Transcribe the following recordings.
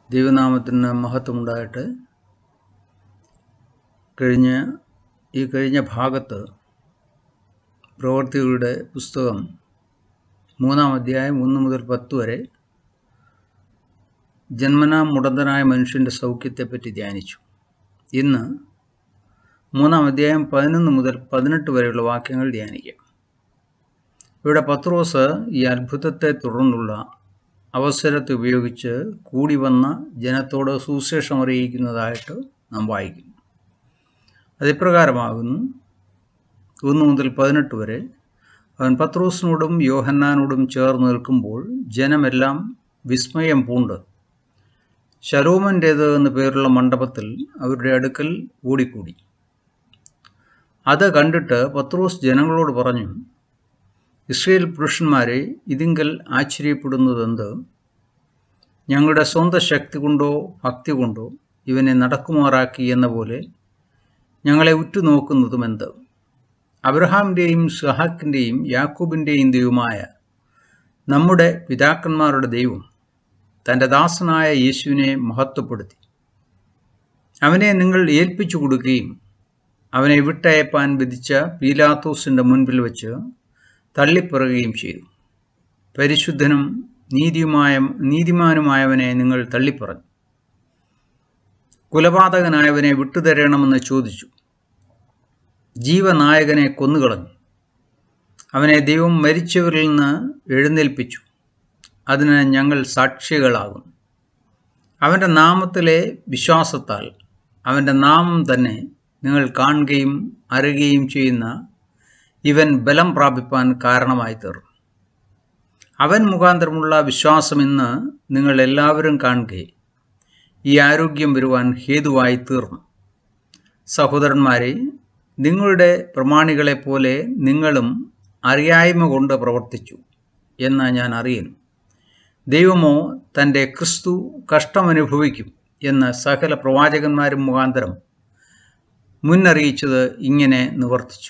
ദൈവനാമത്തിന് മഹത്വമുണ്ടാകട്ടെ കഴിഞ്ഞ ഈ കഴിഞ്ഞ ഭാഗത്ത് പ്രവർത്തികളുടെ പുസ്തകം മൂന്നാം അധ്യായം ഒന്ന് മുതൽ പത്ത് വരെ ജന്മനാ മുടന്തനായ മനുഷ്യൻ്റെ സൗഖ്യത്തെപ്പറ്റി ധ്യാനിച്ചു ഇന്ന് മൂന്നാം അധ്യായം പതിനൊന്ന് മുതൽ പതിനെട്ട് വരെയുള്ള വാക്യങ്ങൾ ധ്യാനിക്കാം ഇവിടെ പത്രോസ് ഈ അത്ഭുതത്തെ തുടർന്നുള്ള അവസരത്തെ ഉപയോഗിച്ച് കൂടി വന്ന ജനത്തോട് സുവിശേഷം അറിയിക്കുന്നതായിട്ട് നാം വായിക്കുന്നു അതിപ്രകാരമാകുന്നു ഒന്ന് മുതൽ പതിനെട്ട് വരെ അവൻ പത്രോസിനോടും യോഹന്നാനോടും ചേർന്ന് നിൽക്കുമ്പോൾ ജനമെല്ലാം വിസ്മയം പൂണ്ട് ശലോമൻ്റേത് എന്ന പേരുള്ള മണ്ഡപത്തിൽ അവരുടെ അടുക്കൽ ഓടിക്കൂടി അത് കണ്ടിട്ട് പത്രോസ് ജനങ്ങളോട് പറഞ്ഞു ഇസ്രയേൽ പുരുഷന്മാരെ ഇതിങ്കൽ ആശ്ചര്യപ്പെടുന്നതെന്ത് ഞങ്ങളുടെ സ്വന്തം ശക്തി കൊണ്ടോ ഭക്തി കൊണ്ടോ ഇവനെ നടക്കുമാറാക്കി എന്ന പോലെ ഞങ്ങളെ ഉറ്റുനോക്കുന്നതും എന്ത് അബ്രഹാമിൻ്റെയും സഹാക്കിൻ്റെയും യാക്കൂബിൻ്റെയും ദൈവമായ നമ്മുടെ പിതാക്കന്മാരുടെ ദൈവം തൻ്റെ ദാസനായ യേശുവിനെ മഹത്വപ്പെടുത്തി അവനെ നിങ്ങൾ ഏൽപ്പിച്ചു കൊടുക്കുകയും അവനെ വിട്ടയപ്പാൻ വിധിച്ച പീലാത്തോസിൻ്റെ മുൻപിൽ വെച്ച് തള്ളിപ്പറയുകയും ചെയ്തു പരിശുദ്ധനും നീതിയുമായ നീതിമാനുമായവനെ നിങ്ങൾ തള്ളിപ്പറഞ്ഞു കുലപാതകനായവനെ വിട്ടുതരണമെന്ന് ചോദിച്ചു ജീവനായകനെ കൊന്നുകളഞ്ഞു അവനെ ദൈവം മരിച്ചവരിൽ നിന്ന് എഴുന്നേൽപ്പിച്ചു അതിന് ഞങ്ങൾ സാക്ഷികളാകും അവൻ്റെ നാമത്തിലെ വിശ്വാസത്താൽ അവൻ്റെ നാമം തന്നെ നിങ്ങൾ കാണുകയും അറിയുകയും ചെയ്യുന്ന ഇവൻ ബലം പ്രാപിപ്പാൻ കാരണമായി തീർന്നു അവൻ മുഖാന്തരമുള്ള വിശ്വാസം ഇന്ന് നിങ്ങൾ എല്ലാവരും കാണുകയും ഈ ആരോഗ്യം വരുവാൻ ഹേതുവായി തീർന്നു സഹോദരന്മാരെ നിങ്ങളുടെ പ്രമാണികളെപ്പോലെ നിങ്ങളും അറിയായ്മ കൊണ്ട് പ്രവർത്തിച്ചു എന്ന് ഞാൻ അറിയുന്നു ദൈവമോ തൻ്റെ ക്രിസ്തു കഷ്ടമനുഭവിക്കും എന്ന് സകല പ്രവാചകന്മാരും മുഖാന്തരം മുന്നറിയിച്ചത് ഇങ്ങനെ നിവർത്തിച്ചു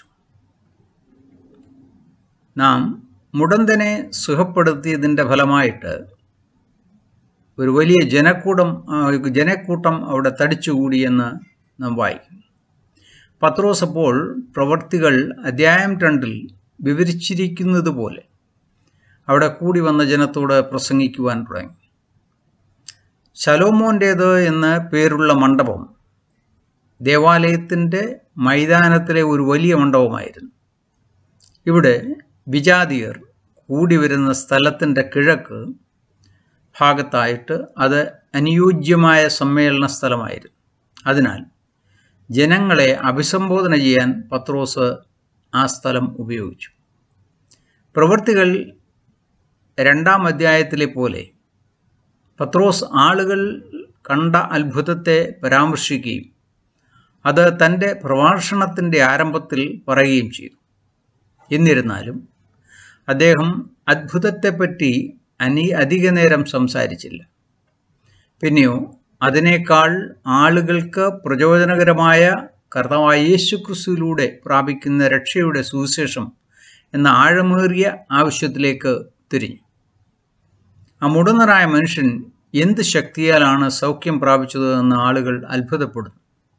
നാം മുടന്തനെ സുഖപ്പെടുത്തിയതിൻ്റെ ഫലമായിട്ട് ഒരു വലിയ ജനക്കൂടം ജനക്കൂട്ടം അവിടെ തടിച്ചുകൂടിയെന്ന് നാം വായിക്കും പത്രോസ് അപ്പോൾ പ്രവർത്തികൾ അധ്യായം രണ്ടിൽ വിവരിച്ചിരിക്കുന്നത് പോലെ അവിടെ കൂടി വന്ന ജനത്തോട് പ്രസംഗിക്കുവാൻ തുടങ്ങി ശലോമോൻ്റേത് എന്ന് പേരുള്ള മണ്ഡപം ദേവാലയത്തിൻ്റെ മൈതാനത്തിലെ ഒരു വലിയ മണ്ഡപമായിരുന്നു ഇവിടെ വിജാതിയർ കൂടി വരുന്ന സ്ഥലത്തിൻ്റെ കിഴക്ക് ഭാഗത്തായിട്ട് അത് അനുയോജ്യമായ സമ്മേളന സ്ഥലമായിരുന്നു അതിനാൽ ജനങ്ങളെ അഭിസംബോധന ചെയ്യാൻ പത്രോസ് ആ സ്ഥലം ഉപയോഗിച്ചു പ്രവൃത്തികൾ രണ്ടാം അധ്യായത്തിലെ പോലെ പത്രോസ് ആളുകൾ കണ്ട അത്ഭുതത്തെ പരാമർശിക്കുകയും അത് തൻ്റെ പ്രഭാഷണത്തിൻ്റെ ആരംഭത്തിൽ പറയുകയും ചെയ്തു എന്നിരുന്നാലും അദ്ദേഹം അത്ഭുതത്തെപ്പറ്റി അനി അധിക നേരം സംസാരിച്ചില്ല പിന്നെയോ അതിനേക്കാൾ ആളുകൾക്ക് പ്രചോദനകരമായ കർത്താവായ യേശു ക്രിസ്തുവിലൂടെ പ്രാപിക്കുന്ന രക്ഷയുടെ സുവിശേഷം എന്ന ആഴമേറിയ ആവശ്യത്തിലേക്ക് തിരിഞ്ഞു ആ മുടന്നരായ മനുഷ്യൻ എന്ത് ശക്തിയാലാണ് സൗഖ്യം പ്രാപിച്ചത് എന്ന് ആളുകൾ അത്ഭുതപ്പെടുന്നു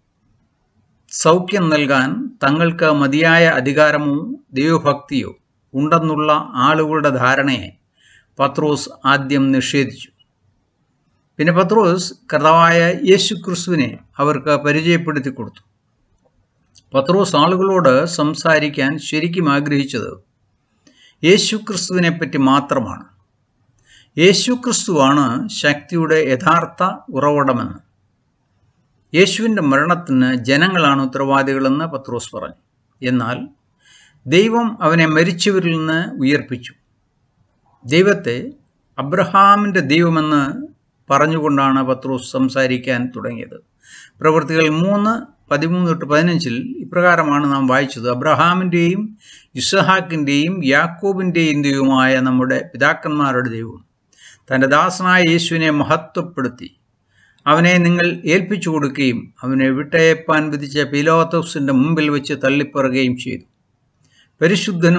സൗഖ്യം നൽകാൻ തങ്ങൾക്ക് മതിയായ അധികാരമോ ദൈവഭക്തിയോ ഉണ്ടെന്നുള്ള ആളുകളുടെ ധാരണയെ പത്രോസ് ആദ്യം നിഷേധിച്ചു പിന്നെ പത്രോസ് കർത്താവായ യേശു ക്രിസ്തുവിനെ അവർക്ക് പരിചയപ്പെടുത്തി കൊടുത്തു പത്രോസ് ആളുകളോട് സംസാരിക്കാൻ ശരിക്കും ആഗ്രഹിച്ചത് യേശു ക്രിസ്തുവിനെ പറ്റി മാത്രമാണ് യേശു ക്രിസ്തുവാണ് ശക്തിയുടെ യഥാർത്ഥ ഉറവിടമെന്ന് യേശുവിൻ്റെ മരണത്തിന് ജനങ്ങളാണ് ഉത്തരവാദികളെന്ന് പത്രോസ് പറഞ്ഞു എന്നാൽ ദൈവം അവനെ മരിച്ചവരിൽ നിന്ന് ഉയർപ്പിച്ചു ദൈവത്തെ അബ്രഹാമിൻ്റെ ദൈവമെന്ന് പറഞ്ഞുകൊണ്ടാണ് പത്രോസ് സംസാരിക്കാൻ തുടങ്ങിയത് പ്രവൃത്തികൾ മൂന്ന് പതിമൂന്ന് തൊട്ട് പതിനഞ്ചിൽ ഇപ്രകാരമാണ് നാം വായിച്ചത് അബ്രഹാമിൻ്റെയും ഇസഹാക്കിൻ്റെയും യാക്കോബിൻ്റെയും ദൈവമായ നമ്മുടെ പിതാക്കന്മാരുടെ ദൈവം തൻ്റെ ദാസനായ യേശുവിനെ മഹത്വപ്പെടുത്തി അവനെ നിങ്ങൾ ഏൽപ്പിച്ചു കൊടുക്കുകയും അവനെ വിട്ടയപ്പാൻ വിധിച്ച പീലോത്തോസിൻ്റെ മുമ്പിൽ വെച്ച് തള്ളിപ്പറയുകയും ചെയ്തു പരിശുദ്ധനും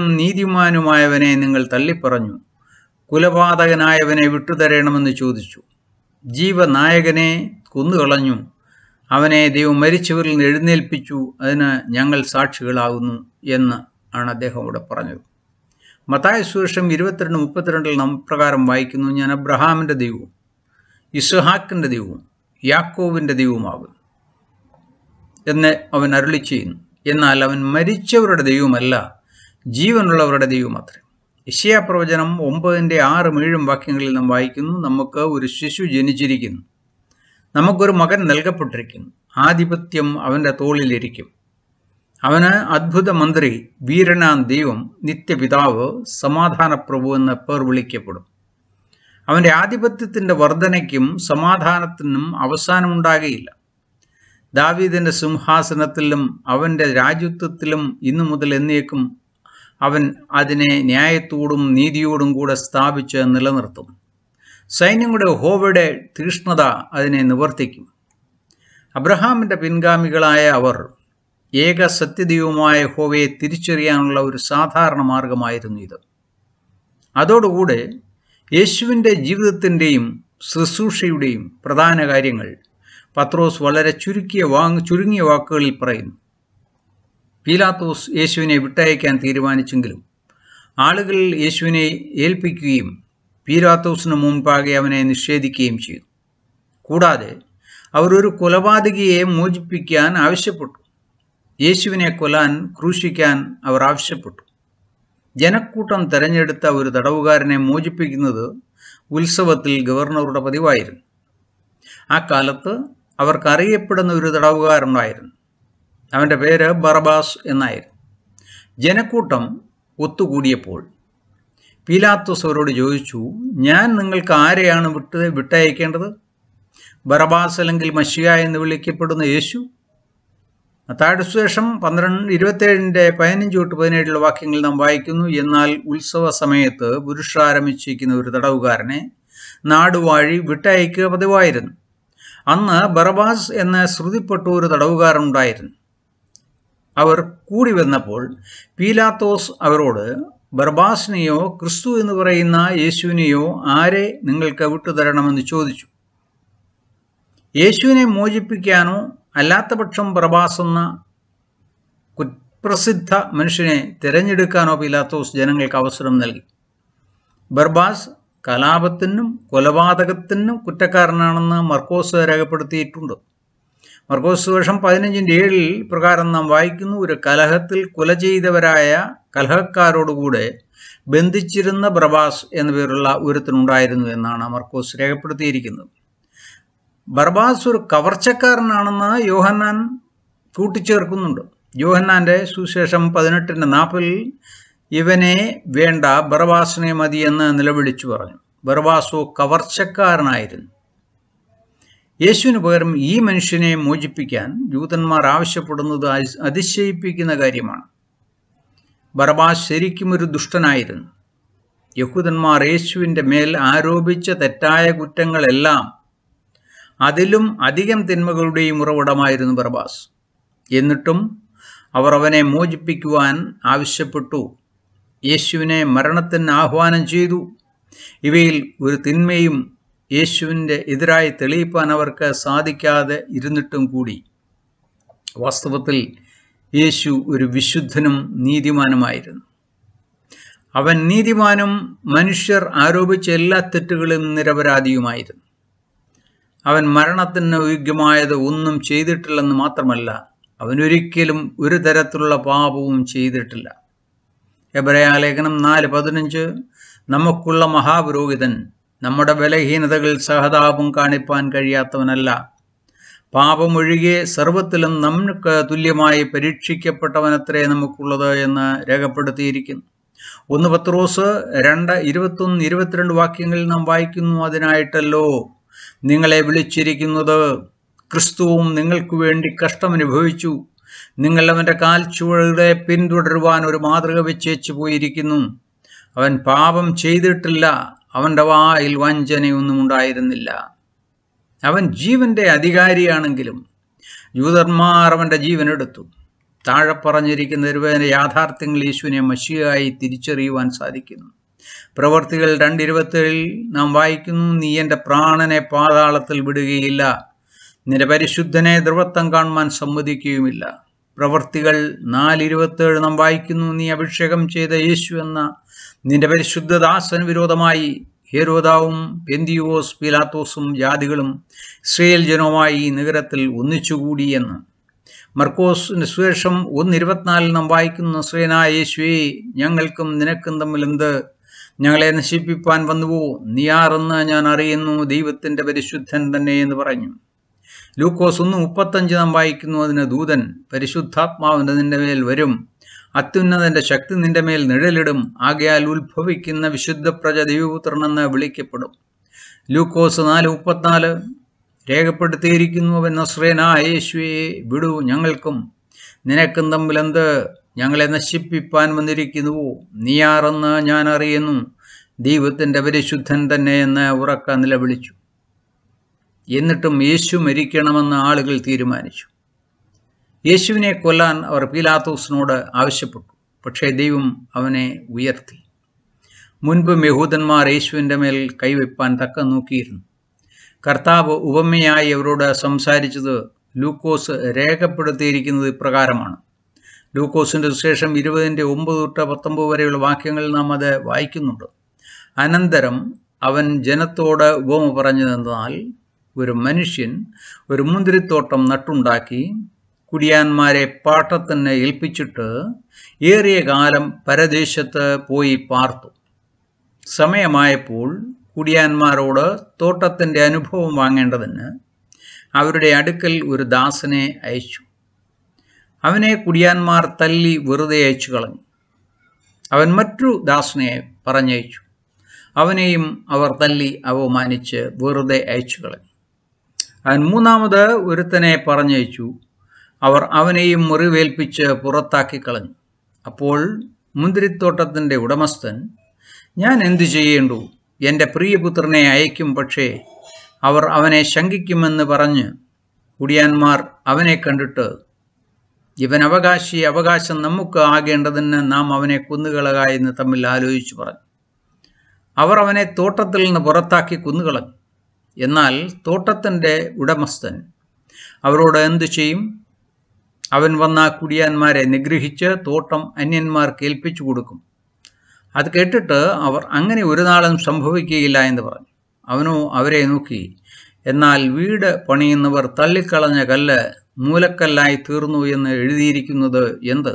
നീതിമാനുമായവനെ നിങ്ങൾ തള്ളിപ്പറഞ്ഞു കുലപാതകനായവനെ വിട്ടുതരണമെന്ന് ചോദിച്ചു ജീവനായകനെ കൊന്നുകളഞ്ഞു അവനെ ദൈവം മരിച്ചവരിൽ നിന്ന് എഴുന്നേൽപ്പിച്ചു അതിന് ഞങ്ങൾ സാക്ഷികളാകുന്നു എന്ന് ആണ് അദ്ദേഹം ഇവിടെ പറഞ്ഞത് മത്തായ സുരക്ഷം ഇരുപത്തിരണ്ട് മുപ്പത്തിരണ്ടിൽ നാം പ്രകാരം വായിക്കുന്നു ഞാൻ അബ്രഹാമിൻ്റെ ദൈവവും ഇസ്ഹാക്കിൻ്റെ ദൈവവും യാക്കോവിൻ്റെ ദൈവവുമാകും എന്ന് അവൻ അരുളി ചെയ്യുന്നു എന്നാൽ അവൻ മരിച്ചവരുടെ ദൈവമല്ല ജീവനുള്ളവരുടെ ദൈവമത്രേ ഇഷ്യാ പ്രവചനം ഒമ്പതിൻ്റെ ആറും ഏഴും വാക്യങ്ങളിൽ നാം വായിക്കുന്നു നമുക്ക് ഒരു ശിശു ജനിച്ചിരിക്കുന്നു നമുക്കൊരു മകൻ നൽകപ്പെട്ടിരിക്കുന്നു ആധിപത്യം അവൻ്റെ തോളിലിരിക്കും അവന് അദ്ഭുത മന്ത്രി വീരനാം ദൈവം നിത്യപിതാവ് സമാധാനപ്രഭു എന്ന പേർ വിളിക്കപ്പെടും അവൻ്റെ ആധിപത്യത്തിൻ്റെ വർധനയ്ക്കും സമാധാനത്തിനും അവസാനമുണ്ടാകുകയില്ല ദാവീദിൻ്റെ സിംഹാസനത്തിലും അവൻ്റെ രാജ്യത്വത്തിലും ഇന്നു മുതൽ എന്നേക്കും അവൻ അതിനെ ന്യായത്തോടും നീതിയോടും കൂടെ സ്ഥാപിച്ച് നിലനിർത്തും സൈന്യങ്ങളുടെ ഹോവയുടെ തീഷ്ണത അതിനെ നിവർത്തിക്കും അബ്രഹാമിൻ്റെ പിൻഗാമികളായ അവർ ഏക സത്യദൈവമായ ഹോവയെ തിരിച്ചറിയാനുള്ള ഒരു സാധാരണ മാർഗമായിരുന്നു ഇത് അതോടുകൂടെ യേശുവിൻ്റെ ജീവിതത്തിൻ്റെയും ശുശ്രൂഷയുടെയും പ്രധാന കാര്യങ്ങൾ പത്രോസ് വളരെ ചുരുക്കിയ വാങ് ചുരുങ്ങിയ വാക്കുകളിൽ പറയുന്നു പീലാത്തോസ് യേശുവിനെ വിട്ടയക്കാൻ തീരുമാനിച്ചെങ്കിലും ആളുകൾ യേശുവിനെ ഏൽപ്പിക്കുകയും പീലാത്തോസിന് മുൻപാകെ അവനെ നിഷേധിക്കുകയും ചെയ്തു കൂടാതെ അവർ ഒരു കൊലപാതകിയെ മോചിപ്പിക്കാൻ ആവശ്യപ്പെട്ടു യേശുവിനെ കൊല്ലാൻ ക്രൂശിക്കാൻ അവർ ആവശ്യപ്പെട്ടു ജനക്കൂട്ടം തെരഞ്ഞെടുത്ത ഒരു തടവുകാരനെ മോചിപ്പിക്കുന്നത് ഉത്സവത്തിൽ ഗവർണറുടെ പതിവായിരുന്നു ആ കാലത്ത് അവർക്ക് അറിയപ്പെടുന്ന ഒരു തടവുകാരുണ്ടായിരുന്നു അവൻ്റെ പേര് ബറബാസ് എന്നായിരുന്നു ജനക്കൂട്ടം ഒത്തുകൂടിയപ്പോൾ പീലാത്തോസ് അവരോട് ചോദിച്ചു ഞാൻ നിങ്ങൾക്ക് ആരെയാണ് വിട്ട് വിട്ടയക്കേണ്ടത് ബറബാസ് അല്ലെങ്കിൽ മഷിയ എന്ന് വിളിക്കപ്പെടുന്ന യേശു താഴെശേഷം പന്ത്രണ്ട് ഇരുപത്തേഴിൻ്റെ പതിനഞ്ച് തൊട്ട് പതിനേഴിലുള്ള വാക്യങ്ങൾ നാം വായിക്കുന്നു എന്നാൽ ഉത്സവ സമയത്ത് പുരുഷാരംഭിച്ചിരിക്കുന്ന ഒരു തടവുകാരനെ നാടുവാഴി വിട്ടയക്കുക പതിവായിരുന്നു അന്ന് ബറബാസ് എന്ന ശ്രുതിപ്പെട്ട ഒരു തടവുകാരനുണ്ടായിരുന്നു അവർ കൂടി വന്നപ്പോൾ പീലാത്തോസ് അവരോട് ബർബാസിനെയോ ക്രിസ്തു എന്ന് പറയുന്ന യേശുവിനെയോ ആരെ നിങ്ങൾക്ക് വിട്ടുതരണമെന്ന് ചോദിച്ചു യേശുവിനെ മോചിപ്പിക്കാനോ അല്ലാത്ത പക്ഷം ബർബാസ് എന്ന കുപ്രസിദ്ധ മനുഷ്യനെ തിരഞ്ഞെടുക്കാനോ പീലാത്തോസ് ജനങ്ങൾക്ക് അവസരം നൽകി ബർബാസ് കലാപത്തിനും കൊലപാതകത്തിനും കുറ്റക്കാരനാണെന്ന് മർക്കോസ് രേഖപ്പെടുത്തിയിട്ടുണ്ട് മർക്കോസ് വേഷം പതിനഞ്ചിൻ്റെ ഏഴിൽ പ്രകാരം നാം വായിക്കുന്നു ഒരു കലഹത്തിൽ കൊല ചെയ്തവരായ കലഹക്കാരോടുകൂടെ ബന്ധിച്ചിരുന്ന ബർബാസ് എന്ന പേരുള്ള ഒരുത്തനുണ്ടായിരുന്നു എന്നാണ് മർക്കോസ് രേഖപ്പെടുത്തിയിരിക്കുന്നത് ബർബാസ് ഒരു കവർച്ചക്കാരനാണെന്ന് യോഹന്നാൻ കൂട്ടിച്ചേർക്കുന്നുണ്ട് യോഹന്നാൻ്റെ സുശേഷം പതിനെട്ടിൻ്റെ നാൽപ്പതിൽ ഇവനെ വേണ്ട ബർബാസിനെ മതി എന്ന് നിലവിളിച്ചു പറഞ്ഞു ബർബാസോ കവർച്ചക്കാരനായിരുന്നു യേശുവിന് പകരം ഈ മനുഷ്യനെ മോചിപ്പിക്കാൻ ജൂതന്മാർ ആവശ്യപ്പെടുന്നത് അതിശയിപ്പിക്കുന്ന കാര്യമാണ് ബർബാസ് ശരിക്കും ഒരു ദുഷ്ടനായിരുന്നു യഹൂദന്മാർ യേശുവിൻ്റെ മേൽ ആരോപിച്ച തെറ്റായ കുറ്റങ്ങളെല്ലാം അതിലും അധികം തിന്മകളുടെയും ഉറവിടമായിരുന്നു ബർബാസ് എന്നിട്ടും അവർ അവനെ മോചിപ്പിക്കുവാൻ ആവശ്യപ്പെട്ടു യേശുവിനെ മരണത്തിന് ആഹ്വാനം ചെയ്തു ഇവയിൽ ഒരു തിന്മയും യേശുവിൻ്റെ എതിരായി തെളിയിപ്പാൻ അവർക്ക് സാധിക്കാതെ ഇരുന്നിട്ടും കൂടി വാസ്തവത്തിൽ യേശു ഒരു വിശുദ്ധനും നീതിമാനുമായിരുന്നു അവൻ നീതിമാനും മനുഷ്യർ ആരോപിച്ച എല്ലാ തെറ്റുകളും നിരപരാധിയുമായിരുന്നു അവൻ മരണത്തിന് യോഗ്യമായത് ഒന്നും ചെയ്തിട്ടില്ലെന്ന് മാത്രമല്ല അവനൊരിക്കലും ഒരു തരത്തിലുള്ള പാപവും ചെയ്തിട്ടില്ല എബ്രയാലേഖനം നാല് പതിനഞ്ച് നമുക്കുള്ള മഹാപുരോഹിതൻ നമ്മുടെ ബലഹീനതകൾ സഹതാപം കാണിപ്പാൻ കഴിയാത്തവനല്ല പാപമൊഴികെ സർവത്തിലും നമുക്ക് തുല്യമായി പരീക്ഷിക്കപ്പെട്ടവനത്രേ നമുക്കുള്ളത് എന്ന് രേഖപ്പെടുത്തിയിരിക്കുന്നു ഒന്ന് പത്രോസ് രണ്ട് ഇരുപത്തൊന്ന് ഇരുപത്തിരണ്ട് വാക്യങ്ങളിൽ നാം വായിക്കുന്നു അതിനായിട്ടല്ലോ നിങ്ങളെ വിളിച്ചിരിക്കുന്നത് ക്രിസ്തുവും നിങ്ങൾക്ക് വേണ്ടി കഷ്ടമനുഭവിച്ചു നിങ്ങൾ അവൻ്റെ കാൽച്ചുവടുകളെ പിന്തുടരുവാൻ ഒരു മാതൃക വെച്ചേച്ചു പോയിരിക്കുന്നു അവൻ പാപം ചെയ്തിട്ടില്ല അവൻ്റെ വായിൽ വഞ്ചനയൊന്നും ഉണ്ടായിരുന്നില്ല അവൻ ജീവന്റെ അധികാരിയാണെങ്കിലും യൂതന്മാർ അവൻ്റെ ജീവൻ എടുത്തു താഴെ പറഞ്ഞിരിക്കുന്ന ഒരുവന്റെ യാഥാർത്ഥ്യങ്ങൾ യേശുവിനെ മഷിയായി തിരിച്ചറിയുവാൻ സാധിക്കുന്നു പ്രവർത്തികൾ രണ്ടിരുപത്തേഴിൽ നാം വായിക്കുന്നു നീ എൻ്റെ പ്രാണനെ പാതാളത്തിൽ വിടുകയില്ല നിന്റെ പരിശുദ്ധനെ ധ്രുവത്വം കാണുവാൻ സമ്മതിക്കുകയുമില്ല പ്രവർത്തികൾ നാലിരുപത്തേഴ് നാം വായിക്കുന്നു നീ അഭിഷേകം ചെയ്ത യേശു എന്ന നിന്റെ പരിശുദ്ധദാസന് വിരോധമായി ഹേരോദാവും പെന്തിയോസ് പിലാത്തോസും ജാതികളും ഇസ്രയേൽ ജനവുമായി ഈ നഗരത്തിൽ ഒന്നിച്ചുകൂടി എന്ന് മർക്കോസിന് സുശേഷം ഒന്ന് ഇരുപത്തിനാലിൽ നാം വായിക്കുന്ന ശ്രീനായ യേശുവേ ഞങ്ങൾക്കും നിനക്കും തമ്മിൽ എന്ത് ഞങ്ങളെ നശിപ്പിപ്പാൻ വന്നുവോ നീയാറെന്ന് ഞാൻ അറിയുന്നു ദൈവത്തിൻ്റെ പരിശുദ്ധൻ തന്നെ എന്ന് പറഞ്ഞു ലൂക്കോസ് ഒന്ന് മുപ്പത്തഞ്ച് നാം വായിക്കുന്നു അതിന് ദൂതൻ പരിശുദ്ധാത്മാവിൻ്റെ നിന്റെ മേൽ വരും അത്യുന്നതന്റെ ശക്തി നിന്റെ മേൽ നിഴലിടും ആകയാൽ ഉത്ഭവിക്കുന്ന വിശുദ്ധ പ്രജ ദൈവപുത്രനെന്ന് വിളിക്കപ്പെടും ലൂക്കോസ് നാല് മുപ്പത്തിനാല് രേഖപ്പെടുത്തിയിരിക്കുന്നു അവൻ നസ്രേനായ യേശുവെ വിടൂ ഞങ്ങൾക്കും നിനക്കും തമ്മിൽ എന്ത് ഞങ്ങളെ നശിപ്പിപ്പാൻ വന്നിരിക്കുന്നുവോ നീയാറെന്ന് ഞാൻ അറിയുന്നു ദൈവത്തിൻ്റെ പരിശുദ്ധൻ തന്നെ എന്ന് ഉറക്ക നിലവിളിച്ചു എന്നിട്ടും യേശു മരിക്കണമെന്ന് ആളുകൾ തീരുമാനിച്ചു യേശുവിനെ കൊല്ലാൻ അവർ പീലാത്തോസിനോട് ആവശ്യപ്പെട്ടു പക്ഷേ ദൈവം അവനെ ഉയർത്തി മുൻപും യഹൂദന്മാർ യേശുവിൻ്റെ മേൽ കൈവയ്പ്പാൻ തക്ക നോക്കിയിരുന്നു കർത്താവ് ഉപമയായി അവരോട് സംസാരിച്ചത് ലൂക്കോസ് രേഖപ്പെടുത്തിയിരിക്കുന്നത് ഇപ്രകാരമാണ് ലൂക്കോസിൻ്റെ ശേഷം ഇരുപതിൻ്റെ ഒമ്പത് തൊട്ട് പത്തൊമ്പത് വരെയുള്ള വാക്യങ്ങളിൽ നാം അത് വായിക്കുന്നുണ്ട് അനന്തരം അവൻ ജനത്തോട് ഉപമ പറഞ്ഞതെന്നാൽ ഒരു മനുഷ്യൻ ഒരു മുന്തിരിത്തോട്ടം നട്ടുണ്ടാക്കി കുടിയാന്മാരെ പാട്ടത്തിന് ഏൽപ്പിച്ചിട്ട് ഏറിയ കാലം പരദേശത്ത് പോയി പാർത്തു സമയമായപ്പോൾ കുടിയാന്മാരോട് തോട്ടത്തിൻ്റെ അനുഭവം വാങ്ങേണ്ടതിന് അവരുടെ അടുക്കൽ ഒരു ദാസനെ അയച്ചു അവനെ കുടിയാന്മാർ തല്ലി വെറുതെ അയച്ചു കളഞ്ഞു അവൻ മറ്റു ദാസനെ പറഞ്ഞയച്ചു അവനെയും അവർ തല്ലി അവമാനിച്ച് വെറുതെ അയച്ചു കളഞ്ഞു അവൻ മൂന്നാമത് ഒരുത്തനെ പറഞ്ഞയച്ചു അവർ അവനെയും മുറിവേൽപ്പിച്ച് പുറത്താക്കി കളഞ്ഞു അപ്പോൾ മുന്തിരിത്തോട്ടത്തിൻ്റെ ഉടമസ്ഥൻ ഞാൻ എന്തു ചെയ്യേണ്ടു എൻ്റെ പ്രിയപുത്രനെ അയക്കും പക്ഷേ അവർ അവനെ ശങ്കിക്കുമെന്ന് പറഞ്ഞ് കുടിയാന്മാർ അവനെ കണ്ടിട്ട് ഇവൻ അവകാശി അവകാശം നമുക്ക് ആകേണ്ടതിന് നാം അവനെ കൊന്നുകളക എന്ന് തമ്മിൽ ആലോചിച്ചു പറഞ്ഞു അവർ അവനെ തോട്ടത്തിൽ നിന്ന് പുറത്താക്കി കൊന്നുകളഞ്ഞു എന്നാൽ തോട്ടത്തിൻ്റെ ഉടമസ്ഥൻ അവരോട് എന്തു ചെയ്യും അവൻ വന്ന കുടിയാന്മാരെ നിഗ്രഹിച്ച് തോട്ടം അന്യന്മാർക്ക് ഏൽപ്പിച്ചു കൊടുക്കും അത് കേട്ടിട്ട് അവർ അങ്ങനെ ഒരു നാളും സംഭവിക്കുകയില്ല എന്ന് പറഞ്ഞു അവനോ അവരെ നോക്കി എന്നാൽ വീട് പണിയുന്നവർ തള്ളിക്കളഞ്ഞ കല്ല് മൂലക്കല്ലായി തീർന്നു എന്ന് എഴുതിയിരിക്കുന്നത് എന്ത്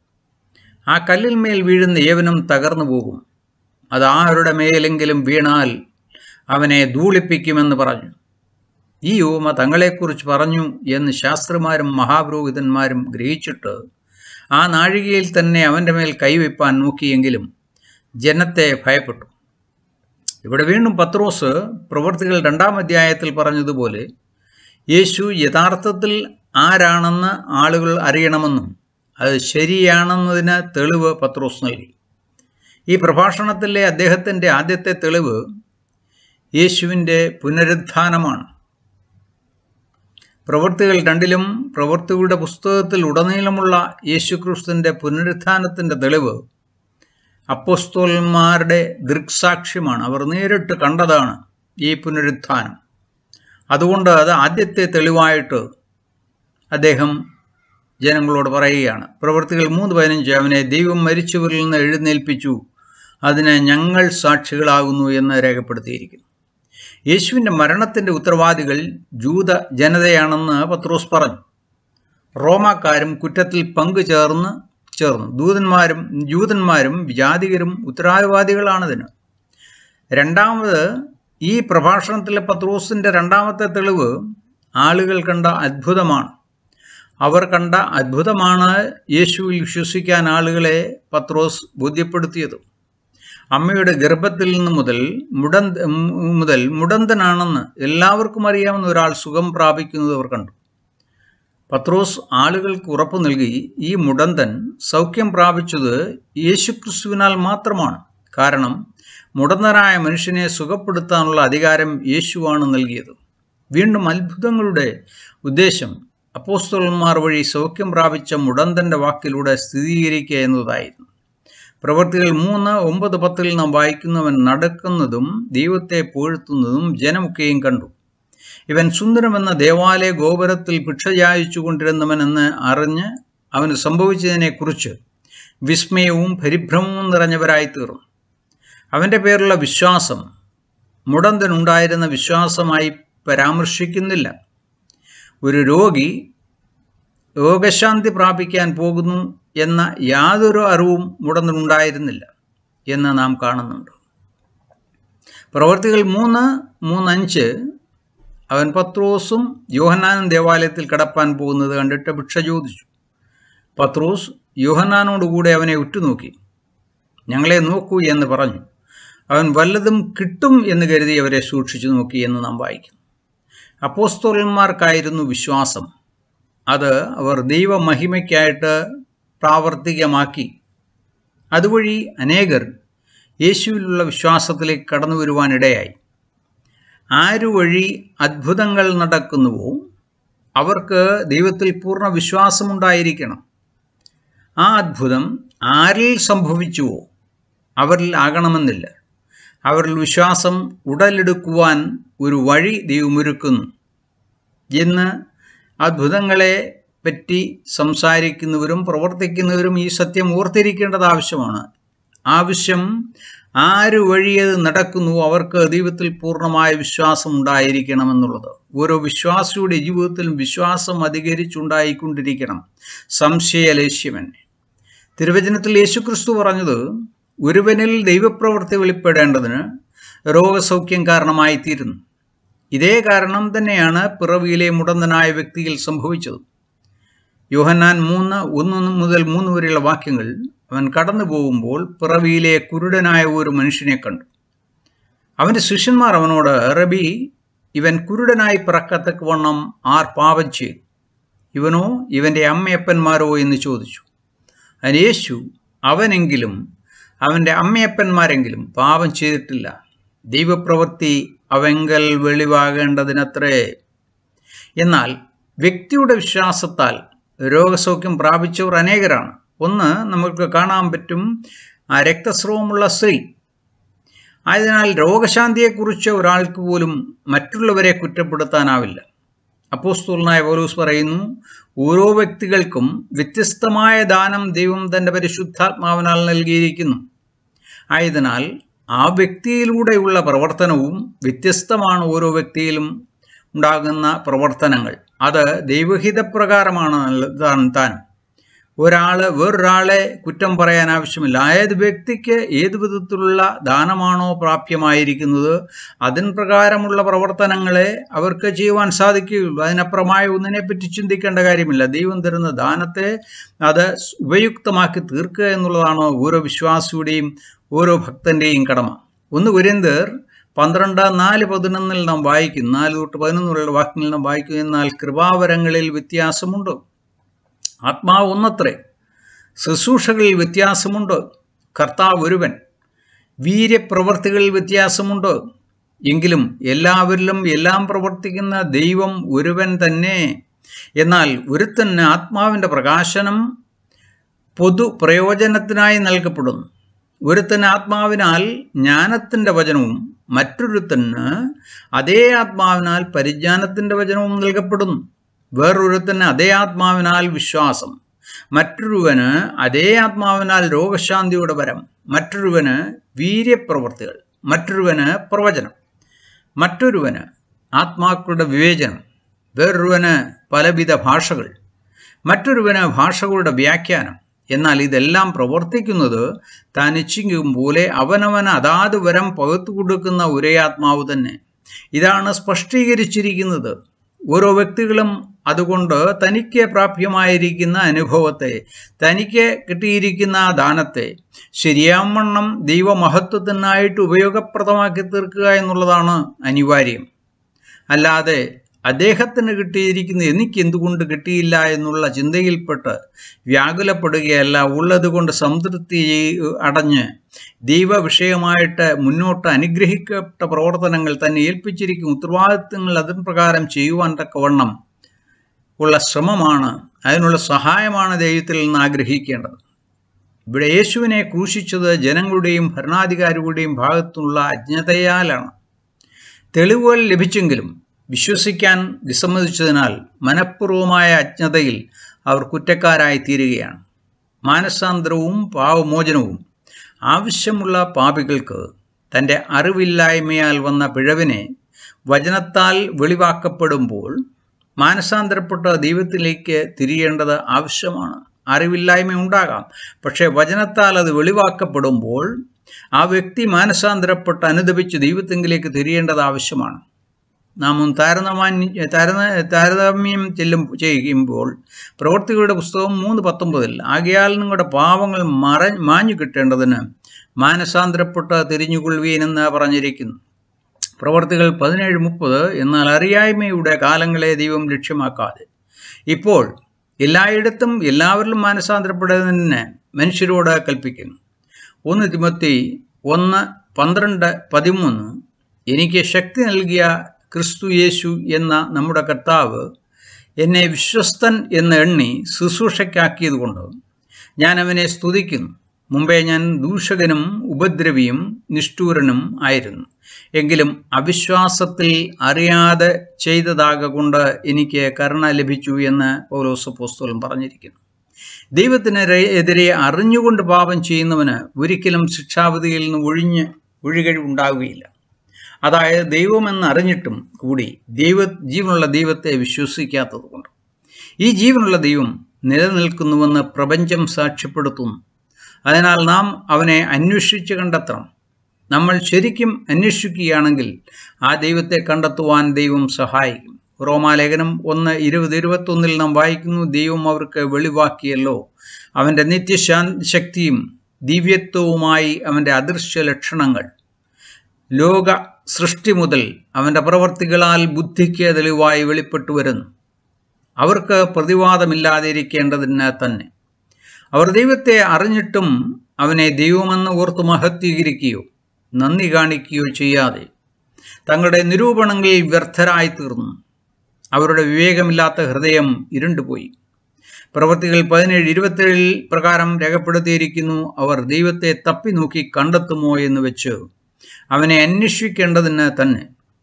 ആ കല്ലിന്മേൽ വീഴുന്ന ഏവനും തകർന്നു പോകും അത് ആരുടെ മേലെങ്കിലും വീണാൽ അവനെ ധൂളിപ്പിക്കുമെന്ന് പറഞ്ഞു ഈ യോമ തങ്ങളെക്കുറിച്ച് പറഞ്ഞു എന്ന് ശാസ്ത്രമാരും മഹാപുരോഹിതന്മാരും ഗ്രഹിച്ചിട്ട് ആ നാഴികയിൽ തന്നെ അവൻ്റെ മേൽ കൈവയ്പ്പാൻ നോക്കിയെങ്കിലും ജനത്തെ ഭയപ്പെട്ടു ഇവിടെ വീണ്ടും പത്രോസ് പ്രവൃത്തികൾ രണ്ടാം അധ്യായത്തിൽ പറഞ്ഞതുപോലെ യേശു യഥാർത്ഥത്തിൽ ആരാണെന്ന് ആളുകൾ അറിയണമെന്നും അത് ശരിയാണെന്നതിന് തെളിവ് പത്രോസ് നൽകി ഈ പ്രഭാഷണത്തിലെ അദ്ദേഹത്തിൻ്റെ ആദ്യത്തെ തെളിവ് യേശുവിൻ്റെ പുനരുത്ഥാനമാണ് പ്രവൃത്തികൾ രണ്ടിലും പ്രവൃത്തികളുടെ പുസ്തകത്തിൽ ഉടനീളമുള്ള യേശുക്രിസ്തുവിൻ്റെ പുനരുത്ഥാനത്തിൻ്റെ തെളിവ് അപ്പോസ്തോലന്മാരുടെ ദൃക്സാക്ഷ്യമാണ് അവർ നേരിട്ട് കണ്ടതാണ് ഈ പുനരുത്ഥാനം അതുകൊണ്ട് അത് ആദ്യത്തെ തെളിവായിട്ട് അദ്ദേഹം ജനങ്ങളോട് പറയുകയാണ് പ്രവൃത്തികൾ മൂന്ന് പതിനഞ്ച് അവനെ ദൈവം മരിച്ചവരിൽ നിന്ന് എഴുന്നേൽപ്പിച്ചു അതിന് ഞങ്ങൾ സാക്ഷികളാകുന്നു എന്ന് രേഖപ്പെടുത്തിയിരിക്കുന്നു യേശുവിൻ്റെ മരണത്തിൻ്റെ ഉത്തരവാദികൾ ജൂത ജനതയാണെന്ന് പത്രോസ് പറഞ്ഞു റോമാക്കാരും കുറ്റത്തിൽ പങ്കു ചേർന്ന് ചേർന്നു ദൂതന്മാരും ജൂതന്മാരും ജാതികരും ഉത്തരവാദികളാണതിന് രണ്ടാമത് ഈ പ്രഭാഷണത്തിലെ പത്രോസിൻ്റെ രണ്ടാമത്തെ തെളിവ് ആളുകൾ കണ്ട അത്ഭുതമാണ് അവർ കണ്ട അത്ഭുതമാണ് യേശുവിൽ വിശ്വസിക്കാൻ ആളുകളെ പത്രോസ് ബോധ്യപ്പെടുത്തിയത് അമ്മയുടെ ഗർഭത്തിൽ നിന്ന് മുതൽ മുടന്ത മുതൽ മുടന്തനാണെന്ന് എല്ലാവർക്കും അറിയാവുന്ന ഒരാൾ സുഖം പ്രാപിക്കുന്നത് അവർ കണ്ടു പത്രോസ് ആളുകൾക്ക് ഉറപ്പു നൽകി ഈ മുടന്തൻ സൗഖ്യം പ്രാപിച്ചത് യേശുക്രിസ്തുവിനാൽ മാത്രമാണ് കാരണം മുടന്തനായ മനുഷ്യനെ സുഖപ്പെടുത്താനുള്ള അധികാരം യേശുവാണ് നൽകിയത് വീണ്ടും അത്ഭുതങ്ങളുടെ ഉദ്ദേശം അപ്പോസ്തലന്മാർ വഴി സൗഖ്യം പ്രാപിച്ച മുടന്തന്റെ വാക്കിലൂടെ സ്ഥിരീകരിക്കുക എന്നതായിരുന്നു പ്രവൃത്തികൾ മൂന്ന് ഒമ്പത് പത്തിൽ നാം വായിക്കുന്നവൻ നടക്കുന്നതും ദൈവത്തെ പുകഴ്ത്തുന്നതും ജനമൊക്കെയും കണ്ടു ഇവൻ സുന്ദരമെന്ന ദേവാലയ ഗോപുരത്തിൽ ഭിക്ഷ യാചിച്ചു കൊണ്ടിരുന്നവനെന്ന് അറിഞ്ഞ് അവന് സംഭവിച്ചതിനെക്കുറിച്ച് വിസ്മയവും പരിഭ്രമവും നിറഞ്ഞവരായി തീർന്നു അവൻ്റെ പേരുള്ള വിശ്വാസം മുടന്തനുണ്ടായിരുന്ന വിശ്വാസമായി പരാമർശിക്കുന്നില്ല ഒരു രോഗി രോഗശാന്തി പ്രാപിക്കാൻ പോകുന്നു എന്ന യാതൊരു അറിവും മുടന്തനുണ്ടായിരുന്നില്ല എന്ന് നാം കാണുന്നുണ്ട് പ്രവർത്തികൾ മൂന്ന് മൂന്നഞ്ച് അവൻ പത്രോസും യോഹന്നാനും ദേവാലയത്തിൽ കടപ്പാൻ പോകുന്നത് കണ്ടിട്ട് ഭിക്ഷ ചോദിച്ചു പത്രോസ് യോഹന്നാനോടുകൂടെ അവനെ ഉറ്റുനോക്കി ഞങ്ങളെ നോക്കൂ എന്ന് പറഞ്ഞു അവൻ വല്ലതും കിട്ടും എന്ന് കരുതി അവരെ സൂക്ഷിച്ചു നോക്കി എന്ന് നാം വായിക്കും അപ്പോസ്തോലന്മാർക്കായിരുന്നു വിശ്വാസം അത് അവർ ദൈവമഹിമയ്ക്കായിട്ട് പ്രാവർത്തികമാക്കി അതുവഴി അനേകർ യേശുവിലുള്ള വിശ്വാസത്തിലേക്ക് കടന്നു വരുവാനിടയായി ആരു വഴി അത്ഭുതങ്ങൾ നടക്കുന്നുവോ അവർക്ക് ദൈവത്തിൽ പൂർണ്ണ വിശ്വാസമുണ്ടായിരിക്കണം ആ അത്ഭുതം ആരിൽ സംഭവിച്ചുവോ അവരിൽ ആകണമെന്നില്ല അവരിൽ വിശ്വാസം ഉടലെടുക്കുവാൻ ഒരു വഴി ദൈവമൊരുക്കുന്നു എന്ന് അത്ഭുതങ്ങളെ പറ്റി സംസാരിക്കുന്നവരും പ്രവർത്തിക്കുന്നവരും ഈ സത്യം ഓർത്തിരിക്കേണ്ടത് ആവശ്യമാണ് ആവശ്യം ആര് വഴി അത് നടക്കുന്നു അവർക്ക് ദൈവത്തിൽ പൂർണ്ണമായ വിശ്വാസം ഉണ്ടായിരിക്കണമെന്നുള്ളത് ഓരോ വിശ്വാസിയുടെ ജീവിതത്തിലും വിശ്വാസം അധികരിച്ചുണ്ടായിക്കൊണ്ടിരിക്കണം സംശയലേശ്യമൻ തിരുവചനത്തിൽ യേശുക്രിസ്തു പറഞ്ഞത് ഒരുവനിൽ ദൈവപ്രവൃത്തി വെളിപ്പെടേണ്ടതിന് രോഗസൗഖ്യം കാരണമായി തീരുന്നു ഇതേ കാരണം തന്നെയാണ് പിറവിയിലെ മുടന്തനായ വ്യക്തിയിൽ സംഭവിച്ചത് യോഹന്നാൻ മൂന്ന് ഒന്ന് മുതൽ മൂന്ന് വരെയുള്ള വാക്യങ്ങൾ അവൻ കടന്നു പോകുമ്പോൾ പിറവിയിലെ കുരുടനായ ഒരു മനുഷ്യനെ കണ്ടു അവൻ്റെ ശിഷ്യന്മാർ അവനോട് റബി ഇവൻ കുരുടനായി പിറക്കത്തക്കവണ്ണം ആർ പാപം ചെയ്തു ഇവനോ ഇവൻ്റെ അമ്മയപ്പന്മാരോ എന്ന് ചോദിച്ചു അതിന് യേശു അവനെങ്കിലും അവൻ്റെ അമ്മയപ്പന്മാരെങ്കിലും പാപം ചെയ്തിട്ടില്ല ദൈവപ്രവൃത്തി അവങ്കൽ വെളിവാകേണ്ടതിനത്രേ എന്നാൽ വ്യക്തിയുടെ വിശ്വാസത്താൽ രോഗസൗഖ്യം പ്രാപിച്ചവർ അനേകരാണ് ഒന്ന് നമുക്ക് കാണാൻ പറ്റും ആ രക്തസ്രവമുള്ള സ്ത്രീ ആയതിനാൽ രോഗശാന്തിയെക്കുറിച്ച് ഒരാൾക്ക് പോലും മറ്റുള്ളവരെ കുറ്റപ്പെടുത്താനാവില്ല അപ്പോസ്തൂലനായ പൗലൂസ് പറയുന്നു ഓരോ വ്യക്തികൾക്കും വ്യത്യസ്തമായ ദാനം ദൈവം തൻ്റെ പരിശുദ്ധാത്മാവിനാൽ നൽകിയിരിക്കുന്നു ആയതിനാൽ ആ വ്യക്തിയിലൂടെയുള്ള പ്രവർത്തനവും വ്യത്യസ്തമാണ് ഓരോ വ്യക്തിയിലും ഉണ്ടാകുന്ന പ്രവർത്തനങ്ങൾ അത് ദൈവഹിതപ്രകാരമാണ് താൻ ഒരാൾ വേറൊരാളെ കുറ്റം പറയാൻ ആവശ്യമില്ല ഏത് വ്യക്തിക്ക് ഏത് വിധത്തിലുള്ള ദാനമാണോ പ്രാപ്യമായിരിക്കുന്നത് അതിൻ പ്രകാരമുള്ള പ്രവർത്തനങ്ങളെ അവർക്ക് ചെയ്യുവാൻ സാധിക്കുകയുള്ളൂ അതിനപ്പുറമായ ഒന്നിനെപ്പറ്റി ചിന്തിക്കേണ്ട കാര്യമില്ല ദൈവം തരുന്ന ദാനത്തെ അത് ഉപയുക്തമാക്കി തീർക്കുക എന്നുള്ളതാണ് ഓരോ വിശ്വാസിയുടെയും ഓരോ ഭക്തൻ്റെയും കടമ ഒന്ന് കുര്യന്തർ പന്ത്രണ്ട് നാല് പതിനൊന്നിൽ നാം വായിക്കും നാല് തൊട്ട് പതിനൊന്നുള്ള വാക്യങ്ങളിൽ നാം വായിക്കും എന്നാൽ കൃപാവരങ്ങളിൽ വ്യത്യാസമുണ്ട് ആത്മാവ് ഒന്നത്രേ ശുശ്രൂഷകളിൽ വ്യത്യാസമുണ്ട് കർത്താവ് ഒരുവൻ വീര്യപ്രവർത്തികളിൽ വ്യത്യാസമുണ്ട് എങ്കിലും എല്ലാവരിലും എല്ലാം പ്രവർത്തിക്കുന്ന ദൈവം ഒരുവൻ തന്നെ എന്നാൽ ഒരുത്തന് ആത്മാവിൻ്റെ പ്രകാശനം പൊതു പ്രയോജനത്തിനായി നൽകപ്പെടുന്നു ഒരുത്തന് ആത്മാവിനാൽ ജ്ഞാനത്തിൻ്റെ വചനവും മറ്റൊരുത്തന് അതേ ആത്മാവിനാൽ പരിജ്ഞാനത്തിൻ്റെ വചനവും നൽകപ്പെടുന്നു വേറൊരുത്തന് അതേ ആത്മാവിനാൽ വിശ്വാസം മറ്റൊരുവന് അതേ ആത്മാവിനാൽ രോഗശാന്തിയുടെ വരം മറ്റൊരുവന് വീര്യപ്രവൃത്തികൾ മറ്റൊരുവന് പ്രവചനം മറ്റൊരുവന് ആത്മാക്കളുടെ വിവേചനം വേറൊരുവന് പലവിധ ഭാഷകൾ മറ്റൊരുവന് ഭാഷകളുടെ വ്യാഖ്യാനം എന്നാൽ ഇതെല്ലാം പ്രവർത്തിക്കുന്നത് താൻ ഇച്ഛിക്കും പോലെ അവനവന് അതാത് വരം പകുത്തു കൊടുക്കുന്ന ഒരേ ആത്മാവ് തന്നെ ഇതാണ് സ്പഷ്ടീകരിച്ചിരിക്കുന്നത് ഓരോ വ്യക്തികളും അതുകൊണ്ട് തനിക്ക് പ്രാപ്യമായിരിക്കുന്ന അനുഭവത്തെ തനിക്ക് കിട്ടിയിരിക്കുന്ന ദാനത്തെ ശരിയാവണ്ണം ദൈവമഹത്വത്തിനായിട്ട് ഉപയോഗപ്രദമാക്കി തീർക്കുക എന്നുള്ളതാണ് അനിവാര്യം അല്ലാതെ അദ്ദേഹത്തിന് കിട്ടിയിരിക്കുന്ന എനിക്ക് എന്തുകൊണ്ട് കിട്ടിയില്ല എന്നുള്ള ചിന്തയിൽപ്പെട്ട് വ്യാകുലപ്പെടുകയല്ല ഉള്ളതുകൊണ്ട് സംതൃപ്തി അടഞ്ഞ് ദൈവ വിഷയമായിട്ട് മുന്നോട്ട് അനുഗ്രഹിക്കപ്പെട്ട പ്രവർത്തനങ്ങൾ തന്നെ ഏൽപ്പിച്ചിരിക്കും ഉത്തരവാദിത്വങ്ങൾ അതിന് പ്രകാരം ചെയ്യുവാൻ തക്കവണ്ണം ഉള്ള ശ്രമമാണ് അതിനുള്ള സഹായമാണ് ദൈവത്തിൽ നിന്ന് ആഗ്രഹിക്കേണ്ടത് ഇവിടെ യേശുവിനെ ക്രൂശിച്ചത് ജനങ്ങളുടെയും ഭരണാധികാരികളുടെയും ഭാഗത്തുള്ള അജ്ഞതയാലാണ് തെളിവുകൾ ലഭിച്ചെങ്കിലും വിശ്വസിക്കാൻ വിസമ്മതിച്ചതിനാൽ മനഃപൂർവമായ അജ്ഞതയിൽ അവർ കുറ്റക്കാരായി തീരുകയാണ് മാനസാന്തരവും പാവമോചനവും ആവശ്യമുള്ള പാപികൾക്ക് തൻ്റെ അറിവില്ലായ്മയാൽ വന്ന പിഴവിനെ വചനത്താൽ വെളിവാക്കപ്പെടുമ്പോൾ മാനസാന്തരപ്പെട്ട ദൈവത്തിലേക്ക് തിരിയേണ്ടത് ആവശ്യമാണ് അറിവില്ലായ്മ ഉണ്ടാകാം പക്ഷേ വചനത്താൽ അത് വെളിവാക്കപ്പെടുമ്പോൾ ആ വ്യക്തി മാനസാന്തരപ്പെട്ട് അനുദപിച്ച് ദൈവത്തെങ്കിലേക്ക് തിരിയേണ്ടത് ആവശ്യമാണ് നാം താരതമ്യ താരത താരതമ്യം ചെല്ലും ചെയ്യുമ്പോൾ പ്രവൃത്തികളുടെ പുസ്തകം മൂന്ന് പത്തൊമ്പതിൽ ആകയാൽ നിങ്ങളുടെ പാവങ്ങൾ മറ മാഞ്ഞു കിട്ടേണ്ടതിന് മാനസാന്തരപ്പെട്ട് തിരിഞ്ഞുകൊള്ളുവീനെന്ന് പറഞ്ഞിരിക്കുന്നു പ്രവർത്തികൾ പതിനേഴ് മുപ്പത് എന്നാൽ അറിയായ്മയുടെ കാലങ്ങളെ ദൈവം ലക്ഷ്യമാക്കാതെ ഇപ്പോൾ എല്ലായിടത്തും എല്ലാവരിലും മാനസാന്തരപ്പെടുന്നതിന് മനുഷ്യരോട് കൽപ്പിക്കുന്നു ഒന്ന് തിമത്തി ഒന്ന് പന്ത്രണ്ട് പതിമൂന്ന് എനിക്ക് ശക്തി നൽകിയ ക്രിസ്തു യേശു എന്ന നമ്മുടെ കർത്താവ് എന്നെ വിശ്വസ്തൻ എന്ന് എണ്ണി ശുശ്രൂഷയ്ക്കാക്കിയതുകൊണ്ട് ഞാൻ അവനെ സ്തുതിക്കുന്നു മുമ്പേ ഞാൻ ദൂഷകനും ഉപദ്രവിയും നിഷ്ഠൂരനും ആയിരുന്നു എങ്കിലും അവിശ്വാസത്തിൽ അറിയാതെ ചെയ്തതാകൊണ്ട് എനിക്ക് കരുണ ലഭിച്ചു എന്ന് പൗലോസ് പോസ്തോലൻ പറഞ്ഞിരിക്കുന്നു ദൈവത്തിന് എതിരെ അറിഞ്ഞുകൊണ്ട് പാപം ചെയ്യുന്നവന് ഒരിക്കലും ശിക്ഷാവിധിയിൽ നിന്ന് ഒഴിഞ്ഞ് ഒഴികഴിവുണ്ടാവുകയില്ല അതായത് ദൈവമെന്ന് അറിഞ്ഞിട്ടും കൂടി ദൈവ ജീവനുള്ള ദൈവത്തെ വിശ്വസിക്കാത്തതുകൊണ്ട് ഈ ജീവനുള്ള ദൈവം നിലനിൽക്കുന്നുവെന്ന് പ്രപഞ്ചം സാക്ഷ്യപ്പെടുത്തുന്നു അതിനാൽ നാം അവനെ അന്വേഷിച്ച് കണ്ടെത്തണം നമ്മൾ ശരിക്കും അന്വേഷിക്കുകയാണെങ്കിൽ ആ ദൈവത്തെ കണ്ടെത്തുവാൻ ദൈവം സഹായിക്കും റോമാലേഖനം ഒന്ന് ഇരുപത് ഇരുപത്തൊന്നിൽ നാം വായിക്കുന്നു ദൈവം അവർക്ക് വെളിവാക്കിയല്ലോ അവൻ്റെ നിത്യശാ ശക്തിയും ദിവ്യത്വവുമായി അവൻ്റെ അദൃശ്യ ലക്ഷണങ്ങൾ ലോക സൃഷ്ടി മുതൽ അവൻ്റെ പ്രവർത്തികളാൽ ബുദ്ധിക്ക് തെളിവായി വെളിപ്പെട്ടു വരുന്നു അവർക്ക് പ്രതിവാദമില്ലാതിരിക്കേണ്ടതിന് തന്നെ അവർ ദൈവത്തെ അറിഞ്ഞിട്ടും അവനെ ദൈവമെന്ന് ഓർത്ത് മഹത്വീകരിക്കുകയോ നന്ദി കാണിക്കുകയോ ചെയ്യാതെ തങ്ങളുടെ നിരൂപണങ്ങളിൽ വ്യർത്ഥരായി തീർന്നു അവരുടെ വിവേകമില്ലാത്ത ഹൃദയം ഇരുണ്ടുപോയി പ്രവൃത്തികൾ പതിനേഴ് ഇരുപത്തേഴിൽ പ്രകാരം രേഖപ്പെടുത്തിയിരിക്കുന്നു അവർ ദൈവത്തെ തപ്പി നോക്കി കണ്ടെത്തുമോ എന്ന് വെച്ച് അവനെ അന്വേഷിക്കേണ്ടതിന് തന്നെ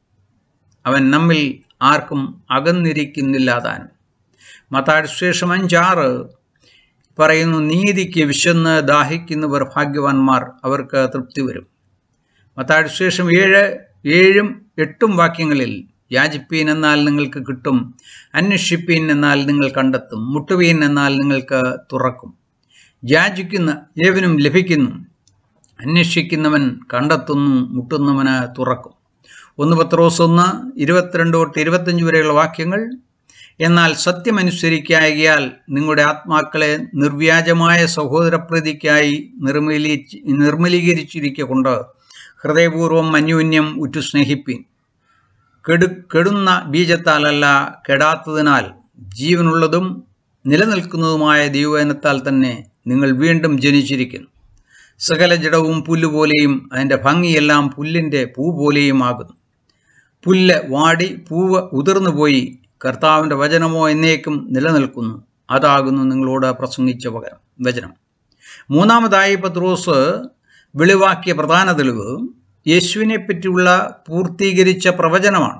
അവൻ നമ്മിൽ ആർക്കും അകന്നിരിക്കുന്നില്ല താനും മത്താട് ശേഷം അഞ്ചാറ് പറയുന്നു നീതിക്ക് വിശന്ന് ദാഹിക്കുന്നവർ ഭാഗ്യവാന്മാർ അവർക്ക് തൃപ്തി വരും മത്താട് ശേഷം ഏഴ് ഏഴും എട്ടും വാക്യങ്ങളിൽ യാചിപ്പീൻ എന്നാൽ നിങ്ങൾക്ക് കിട്ടും അന്വേഷിപ്പീൻ എന്നാൽ നിങ്ങൾ കണ്ടെത്തും മുട്ടുവീൻ എന്നാൽ നിങ്ങൾക്ക് തുറക്കും യാചിക്കുന്ന ഏവനും ലഭിക്കുന്നു അന്വേഷിക്കുന്നവൻ കണ്ടെത്തുന്നു മുട്ടുന്നവന് തുറക്കും ഒന്ന് പത്രോസ് ഒന്ന് ഇരുപത്തിരണ്ട് തൊട്ട് ഇരുപത്തഞ്ച് വരെയുള്ള വാക്യങ്ങൾ എന്നാൽ സത്യമനുസരിക്കായാൽ നിങ്ങളുടെ ആത്മാക്കളെ നിർവ്യാജമായ സഹോദരപ്രീതിക്കായി നിർമ്മലീ നിർമ്മലീകരിച്ചിരിക്കൊണ്ട് ഹൃദയപൂർവ്വം അന്യോന്യം ഉറ്റു സ്നേഹിപ്പീൻ കെടു കെടുന്ന ബീജത്താലല്ല കെടാത്തതിനാൽ ജീവനുള്ളതും നിലനിൽക്കുന്നതുമായ ദൈവവചനത്താൽ തന്നെ നിങ്ങൾ വീണ്ടും ജനിച്ചിരിക്കുന്നു സകല ജഡവും പുല്ലുപോലെയും അതിൻ്റെ ഭംഗിയെല്ലാം പുല്ലിൻ്റെ പൂ പോലെയും ആകുന്നു പുല്ല് വാടി പൂവ് ഉതിർന്നുപോയി കർത്താവിൻ്റെ വചനമോ എന്നേക്കും നിലനിൽക്കുന്നു അതാകുന്നു നിങ്ങളോട് പ്രസംഗിച്ച പകരം വചനം മൂന്നാമതായി പത്രോസ് വെളിവാക്കിയ പ്രധാന തെളിവ് യേശുവിനെ പറ്റിയുള്ള പൂർത്തീകരിച്ച പ്രവചനമാണ്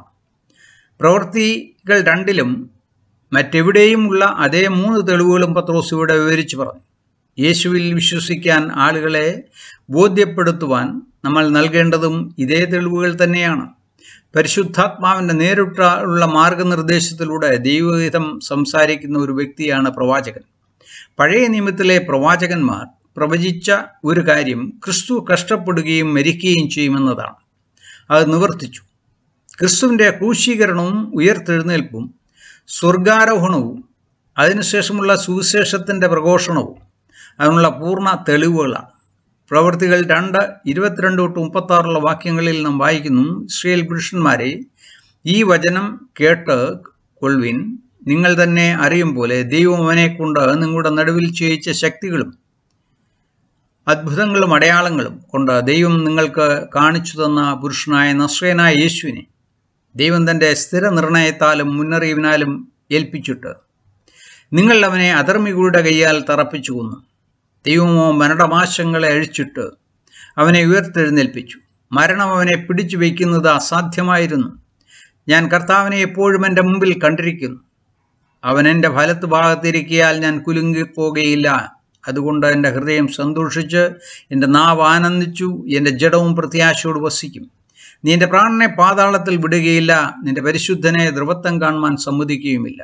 പ്രവൃത്തികൾ രണ്ടിലും മറ്റെവിടെയുമുള്ള അതേ മൂന്ന് തെളിവുകളും പത്രോസ് ഇവിടെ വിവരിച്ചു പറഞ്ഞു യേശുവിൽ വിശ്വസിക്കാൻ ആളുകളെ ബോധ്യപ്പെടുത്തുവാൻ നമ്മൾ നൽകേണ്ടതും ഇതേ തെളിവുകൾ തന്നെയാണ് പരിശുദ്ധാത്മാവിൻ്റെ നേരിട്ടുള്ള മാർഗനിർദ്ദേശത്തിലൂടെ ദൈവഹിതം സംസാരിക്കുന്ന ഒരു വ്യക്തിയാണ് പ്രവാചകൻ പഴയ നിയമത്തിലെ പ്രവാചകന്മാർ പ്രവചിച്ച ഒരു കാര്യം ക്രിസ്തു കഷ്ടപ്പെടുകയും മരിക്കുകയും ചെയ്യുമെന്നതാണ് അത് നിവർത്തിച്ചു ക്രിസ്തുവിൻ്റെ ക്രൂശീകരണവും ഉയർത്തെഴുന്നേൽപ്പും സ്വർഗാരോഹണവും അതിനുശേഷമുള്ള സുവിശേഷത്തിൻ്റെ പ്രഘോഷണവും അതിനുള്ള പൂർണ്ണ തെളിവുകളാണ് പ്രവൃത്തികൾ രണ്ട് ഇരുപത്തിരണ്ട് തൊട്ട് മുപ്പത്താറുള്ള വാക്യങ്ങളിൽ നാം വായിക്കുന്നു ഇസ്രയേൽ പുരുഷന്മാരെ ഈ വചനം കേട്ട് കൊൾവിൻ നിങ്ങൾ തന്നെ അറിയും പോലെ ദൈവം അവനെ കൊണ്ട് നിങ്ങളുടെ നടുവിൽ ചെയ്യിച്ച ശക്തികളും അത്ഭുതങ്ങളും അടയാളങ്ങളും കൊണ്ട് ദൈവം നിങ്ങൾക്ക് കാണിച്ചു തന്ന പുരുഷനായ നസ്രേനായ യേശുവിനെ ദൈവം തൻ്റെ സ്ഥിര നിർണയത്താലും മുന്നറിയിവിനാലും ഏൽപ്പിച്ചിട്ട് നിങ്ങൾ അവനെ അധർമ്മികളുടെ കൈയാൽ തറപ്പിച്ചു കൊന്നു ദൈവമോ മരണമാശങ്ങളെ അഴിച്ചിട്ട് അവനെ ഉയർത്തെഴുന്നേൽപ്പിച്ചു മരണം അവനെ പിടിച്ചു വയ്ക്കുന്നത് അസാധ്യമായിരുന്നു ഞാൻ കർത്താവിനെ എപ്പോഴും എൻ്റെ മുമ്പിൽ കണ്ടിരിക്കുന്നു അവൻ എൻ്റെ ഫലത്ത് ഭാഗത്തിരിക്കിയാൽ ഞാൻ കുലുങ്ങിപ്പോകുകയില്ല അതുകൊണ്ട് എൻ്റെ ഹൃദയം സന്തോഷിച്ച് എൻ്റെ നാവ് ആനന്ദിച്ചു എൻ്റെ ജഡവും പ്രത്യാശയോട് വസിക്കും നീ എൻ്റെ പ്രാണനെ പാതാളത്തിൽ വിടുകയില്ല നിന്റെ പരിശുദ്ധനെ ധ്രുവത്വം കാണുവാൻ സമ്മതിക്കുകയുമില്ല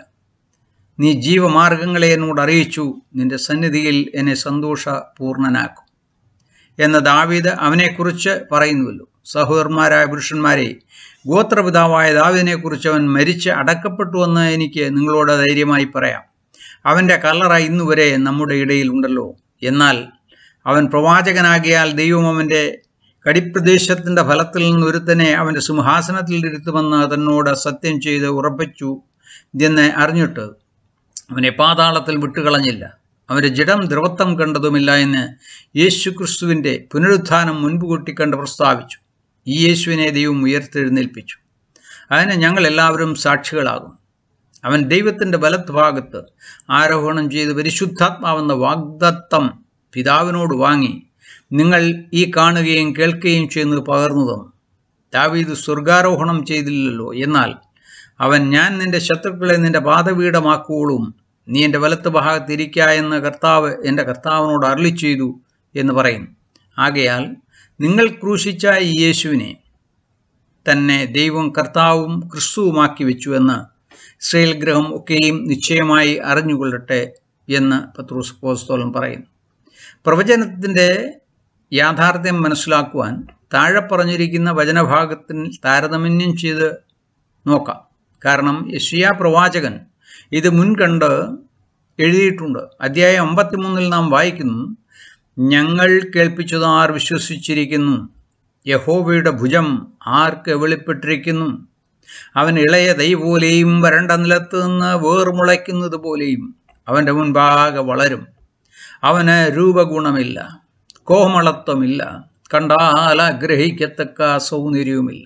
നീ ജീവമാർഗങ്ങളെ എന്നോട് അറിയിച്ചു നിന്റെ സന്നിധിയിൽ എന്നെ സന്തോഷപൂർണനാക്കും എന്ന ദാവീദ് അവനെക്കുറിച്ച് പറയുന്നുവല്ലോ സഹോദരന്മാരായ പുരുഷന്മാരെ ഗോത്രപിതാവായ ദാവീദിനെക്കുറിച്ച് അവൻ മരിച്ച് അടക്കപ്പെട്ടുവെന്ന് എനിക്ക് നിങ്ങളോട് ധൈര്യമായി പറയാം അവൻ്റെ കല്ലറ ഇന്നുവരെ നമ്മുടെ ഇടയിൽ ഉണ്ടല്ലോ എന്നാൽ അവൻ പ്രവാചകനാകിയാൽ ദൈവം അവൻ്റെ കടിപ്രദേശത്തിൻ്റെ ഫലത്തിൽ നിന്നൊരുത്തനെ അവൻ്റെ സിംഹാസനത്തിൽ ഇരുത്തുമെന്ന് തന്നോട് സത്യം ചെയ്ത് ഉറപ്പിച്ചു എന്ന് അറിഞ്ഞിട്ട് അവനെ പാതാളത്തിൽ വിട്ടുകളഞ്ഞില്ല അവൻ്റെ ജഡം ദ്രവത്വം കണ്ടതുമില്ല എന്ന് യേശു ക്രിസ്തുവിൻ്റെ പുനരുത്ഥാനം മുൻപ് കൂട്ടിക്കണ്ട് പ്രസ്താവിച്ചു ഈ യേശുവിനെ ദൈവം ഉയർത്തെഴുന്നേൽപ്പിച്ചു അതിന് ഞങ്ങൾ എല്ലാവരും സാക്ഷികളാകും അവൻ ദൈവത്തിൻ്റെ വലത്ത് ഭാഗത്ത് ആരോഹണം ചെയ്ത് പരിശുദ്ധാത്മാവെന്ന വാഗ്ദത്തം പിതാവിനോട് വാങ്ങി നിങ്ങൾ ഈ കാണുകയും കേൾക്കുകയും ചെയ്യുന്നത് പകർന്നു തന്നു ദാവീദ് സ്വർഗാരോഹണം ചെയ്തില്ലല്ലോ എന്നാൽ അവൻ ഞാൻ നിന്റെ ശത്രുക്കളെ നിന്റെ പാതപീഠമാക്കുവോളും നീ എൻ്റെ വലത്ത് ഭാഗത്തിരിക്ക എന്ന് കർത്താവ് എൻ്റെ കർത്താവിനോട് അരളി ചെയ്തു എന്ന് പറയുന്നു ആകയാൽ നിങ്ങൾ ക്രൂശിച്ച ഈ യേശുവിനെ തന്നെ ദൈവം കർത്താവും ക്രിസ്തുവുമാക്കി വെച്ചു എന്ന് ഇസ്രയേൽ ഗ്രഹം ഒക്കെയും നിശ്ചയമായി അറിഞ്ഞുകൊള്ളട്ടെ എന്ന് പത്രൂസ് പോസ്തോലൻ പറയുന്നു പ്രവചനത്തിൻ്റെ യാഥാർത്ഥ്യം മനസ്സിലാക്കുവാൻ താഴെ പറഞ്ഞിരിക്കുന്ന വചനഭാഗത്തിൽ താരതമ്യം ചെയ്ത് നോക്കാം കാരണം യഷിയ പ്രവാചകൻ ഇത് മുൻകണ്ട് എഴുതിയിട്ടുണ്ട് അധ്യായം അമ്പത്തിമൂന്നിൽ നാം വായിക്കുന്നു ഞങ്ങൾ കേൾപ്പിച്ചത് ആർ വിശ്വസിച്ചിരിക്കുന്നു യഹോവയുടെ ഭുജം ആർക്ക് വെളിപ്പെട്ടിരിക്കുന്നു അവൻ ഇളയ തൈ പോലെയും വരണ്ട നിലത്ത് നിന്ന് വേർമുളയ്ക്കുന്നത് പോലെയും അവൻ്റെ മുൻപാകെ വളരും അവന് രൂപഗുണമില്ല കോമളത്വമില്ല കണ്ടാൽ ആഗ്രഹിക്കത്തക്ക സൗന്ദര്യവുമില്ല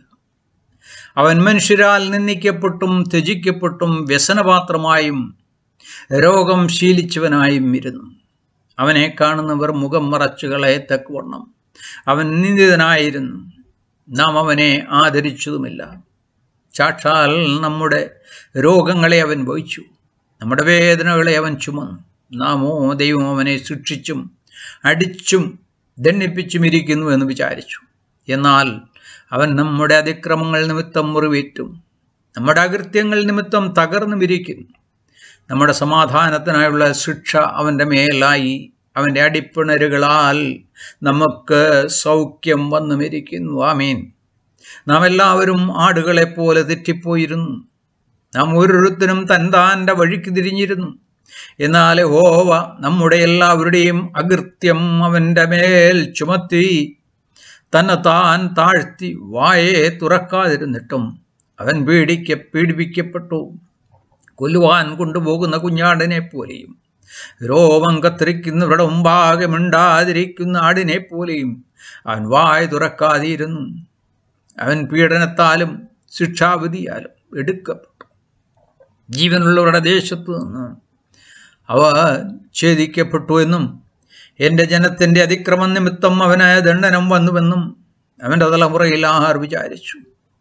അവൻ മനുഷ്യരാൽ നിന്ദിക്കപ്പെട്ടും ത്യജിക്കപ്പെട്ടും വ്യസനപാത്രമായും രോഗം ശീലിച്ചവനായും ഇരുന്നു അവനെ കാണുന്നവർ മുഖം മറച്ചുകളെ തക്കവണ്ണം അവൻ നിന്ദിതനായിരുന്നു നാം അവനെ ആദരിച്ചതുമില്ല സാക്ഷാൽ നമ്മുടെ രോഗങ്ങളെ അവൻ വഹിച്ചു നമ്മുടെ വേദനകളെ അവൻ ചുമന്നു നാമോ ദൈവം അവനെ ശിക്ഷിച്ചും അടിച്ചും ദണ്ഡിപ്പിച്ചും ഇരിക്കുന്നു എന്ന് വിചാരിച്ചു എന്നാൽ അവൻ നമ്മുടെ അതിക്രമങ്ങൾ നിമിത്തം മുറിവേറ്റും നമ്മുടെ അകൃത്യങ്ങൾ നിമിത്തം തകർന്നു വിരിക്കുന്നു നമ്മുടെ സമാധാനത്തിനായുള്ള ശിക്ഷ അവൻ്റെ മേലായി അവൻ്റെ അടിപ്പിണരുകളാൽ നമുക്ക് സൗഖ്യം വന്നു മരിക്കുന്നു ആമീൻ നാം എല്ലാവരും ആടുകളെപ്പോലെ തെറ്റിപ്പോയിരുന്നു നാം ഓരോരുത്തരും തന്താൻ്റെ വഴിക്ക് തിരിഞ്ഞിരുന്നു എന്നാൽ ഹോവ നമ്മുടെ എല്ലാവരുടെയും അകൃത്യം അവൻ്റെ മേൽ ചുമത്തി തന്നെ താൻ താഴ്ത്തി വായെ തുറക്കാതിരുന്നിട്ടും അവൻ പീഡിക്ക പീഡിപ്പിക്കപ്പെട്ടു കൊല്ലുവാൻ കൊണ്ടുപോകുന്ന കുഞ്ഞാടിനെ പോലെയും രോമം കത്തിരിക്കുന്നവരുടെ മുമ്പാകെ മിണ്ടാതിരിക്കുന്ന ആടിനെ പോലെയും അവൻ വായ തുറക്കാതിരുന്നു അവൻ പീഡനത്താലും ശിക്ഷാവിധിയാലും എടുക്കപ്പെട്ടു ജീവനുള്ളവരുടെ ദേശത്ത് നിന്ന് അവ ഛേദിക്കപ്പെട്ടു എന്നും എൻ്റെ ജനത്തിൻ്റെ അതിക്രമം നിമിത്തം അവന് ദണ്ഡനം വന്നുവെന്നും അവൻ്റെ തലമുറയിൽ ആഹാർ വിചാരിച്ചു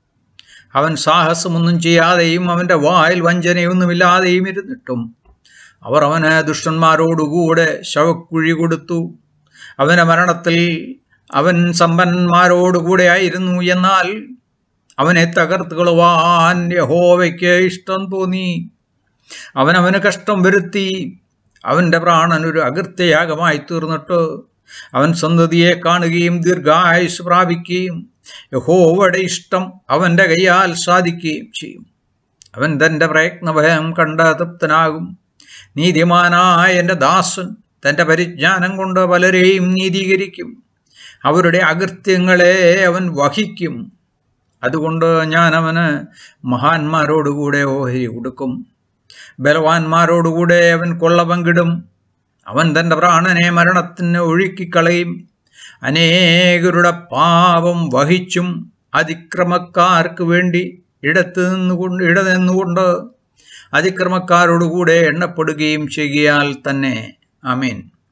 അവൻ സാഹസമൊന്നും ചെയ്യാതെയും അവൻ്റെ വായിൽ വഞ്ചനയൊന്നുമില്ലാതെയും ഇരുന്നിട്ടും അവർ അവന് ദുഷ്ടന്മാരോടുകൂടെ ശവക്കുഴി കൊടുത്തു അവൻ്റെ മരണത്തിൽ അവൻ സമ്പന്നന്മാരോടുകൂടെ ആയിരുന്നു എന്നാൽ അവനെ തകർത്ത് കളുവാൻ യഹോവയ്ക്ക് ഇഷ്ടം തോന്നി അവൻ അവന് കഷ്ടം വരുത്തി അവൻ്റെ പ്രാണൻ ഒരു അകൃത്യയാഗമായി തീർന്നിട്ട് അവൻ സന്തതിയെ കാണുകയും ദീർഘായുസ് പ്രാപിക്കുകയും യഹോവയുടെ ഇഷ്ടം അവൻ്റെ കൈയാൽ സാധിക്കുകയും ചെയ്യും അവൻ തൻ്റെ പ്രയത്നഭയം കണ്ട തൃപ്തനാകും നീതിമാനായ എൻ്റെ ദാസൻ തൻ്റെ പരിജ്ഞാനം കൊണ്ട് പലരെയും നീതീകരിക്കും അവരുടെ അകൃത്യങ്ങളെ അവൻ വഹിക്കും അതുകൊണ്ട് ഞാൻ അവന് മഹാന്മാരോടുകൂടെ ഓഹരി കൊടുക്കും ബലവാന്മാരോടുകൂടെ അവൻ കൊള്ള പങ്കിടും അവൻ തൻ്റെ പ്രാണനെ മരണത്തിന് ഒഴുക്കിക്കളയും അനേകരുടെ പാപം വഹിച്ചും അതിക്രമക്കാർക്ക് വേണ്ടി ഇടത്ത് നിന്നുകൊണ്ട് ഇട നിന്നുകൊണ്ട് അതിക്രമക്കാരോടുകൂടെ എണ്ണപ്പെടുകയും ചെയ്യാൽ തന്നെ അമീൻ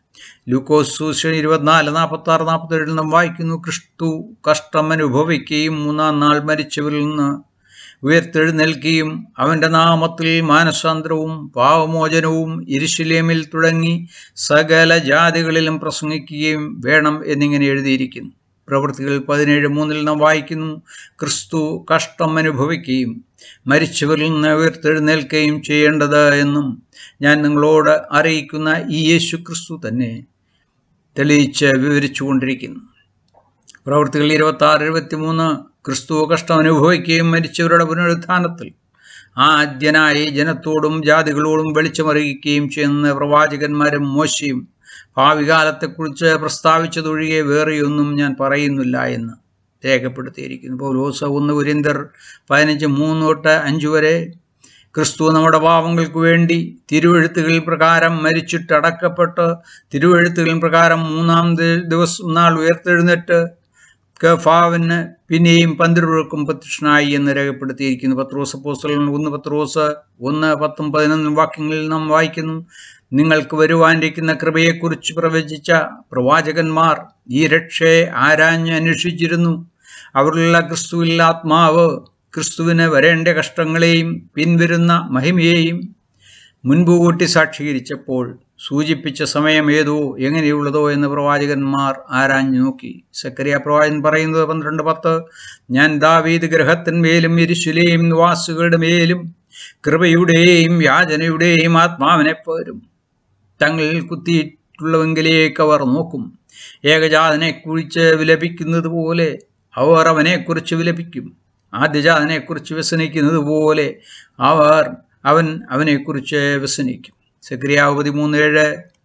ലൂക്കോസ് സൂക്ഷൻ ഇരുപത്തിനാല് നാൽപ്പത്തി ആറ് നാൽപ്പത്തേഴിൽ നാം വായിക്കുന്നു ക്രിസ്തു കഷ്ടം അനുഭവിക്കുകയും മൂന്നാം നാൾ മരിച്ചവരിൽ നിന്ന് ഉയർത്തെഴുന്നേൽക്കുകയും അവൻ്റെ നാമത്തിൽ മാനസാന്തരവും പാവമോചനവും ഇരുശിലേമിൽ തുടങ്ങി സകല ജാതികളിലും പ്രസംഗിക്കുകയും വേണം എന്നിങ്ങനെ എഴുതിയിരിക്കുന്നു പ്രവൃത്തികൾ പതിനേഴ് മൂന്നിൽ നാം വായിക്കുന്നു ക്രിസ്തു കഷ്ടം അനുഭവിക്കുകയും മരിച്ചവരിൽ നിന്ന് ഉയർത്തെഴുന്നേൽക്കുകയും ചെയ്യേണ്ടത് എന്നും ഞാൻ നിങ്ങളോട് അറിയിക്കുന്ന ഈ യേശു ക്രിസ്തു തന്നെ തെളിയിച്ച് വിവരിച്ചു കൊണ്ടിരിക്കുന്നു പ്രവൃത്തികൾ ഇരുപത്തി ആറ് എഴുപത്തി മൂന്ന് ക്രിസ്തു കഷ്ടം അനുഭവിക്കുകയും മരിച്ചവരുടെ പുനരുത്ഥാനത്തിൽ ആദ്യനായി ജനത്തോടും ജാതികളോടും വെളിച്ചമറിയിക്കുകയും ചെയ്യുന്ന പ്രവാചകന്മാരും മോശയും ഭാവി കാലത്തെക്കുറിച്ച് പ്രസ്താവിച്ചതൊഴികെ വേറെയൊന്നും ഞാൻ പറയുന്നില്ല എന്ന് രേഖപ്പെടുത്തിയിരിക്കുന്നു പൗലോസ് ഒന്ന് കുരിന്തർ പതിനഞ്ച് മൂന്ന് തൊട്ട് അഞ്ച് വരെ ക്രിസ്തു നമ്മുടെ പാവങ്ങൾക്ക് വേണ്ടി തിരുവെഴുത്തുകൾ പ്രകാരം മരിച്ചിട്ട് അടക്കപ്പെട്ട് തിരുവെഴുത്തുകൾ പ്രകാരം മൂന്നാം ദിവസം നാൾ ഉയർത്തെഴുന്നേറ്റ് കഫാവിന് പിന്നെയും പന്തിരുവർക്കും പ്രത്യക്ഷനായി എന്ന് രേഖപ്പെടുത്തിയിരിക്കുന്നു പത്രോസ് പോസ്റ്റലിൽ ഒന്ന് പത്രോസ് ഒന്ന് പത്തും പതിനൊന്നും വാക്യങ്ങളിൽ നാം വായിക്കുന്നു നിങ്ങൾക്ക് വരുവാനിരിക്കുന്ന കൃപയെക്കുറിച്ച് പ്രവചിച്ച പ്രവാചകന്മാർ ഈ രക്ഷയെ ആരാഞ്ഞ് അന്വേഷിച്ചിരുന്നു അവരിലുള്ള ക്രിസ്തുവിൽ ആത്മാവ് ക്രിസ്തുവിന് വരേണ്ട കഷ്ടങ്ങളെയും പിൻവരുന്ന മഹിമയെയും മുൻപ് കൂട്ടി സാക്ഷീകരിച്ചപ്പോൾ സൂചിപ്പിച്ച സമയം ഏതോ എങ്ങനെയുള്ളതോ എന്ന് പ്രവാചകന്മാർ ആരാഞ്ഞു നോക്കി സക്കരിയ പ്രവാചകൻ പറയുന്നത് പന്ത്രണ്ട് പത്ത് ഞാൻ ദാവീദ് ഗ്രഹത്തിന്മേലും ഇരുശുലെയും നിവാസികളുടെ മേലും കൃപയുടെയും യാചനയുടെയും ആത്മാവിനെ പോരും തങ്ങളിൽ കുത്തിയിട്ടുള്ളവെങ്കിലേക്ക് അവർ നോക്കും ഏകജാതനെക്കുറിച്ച് വിലപിക്കുന്നത് പോലെ അവർ അവനെക്കുറിച്ച് വിലപിക്കും ആദ്യജാതനെക്കുറിച്ച് വ്യസനിക്കുന്നത് പോലെ അവർ അവൻ അവനെക്കുറിച്ച് വ്യസനിക്കും സക്രിയാവ് പതിമൂന്ന് ഏഴ്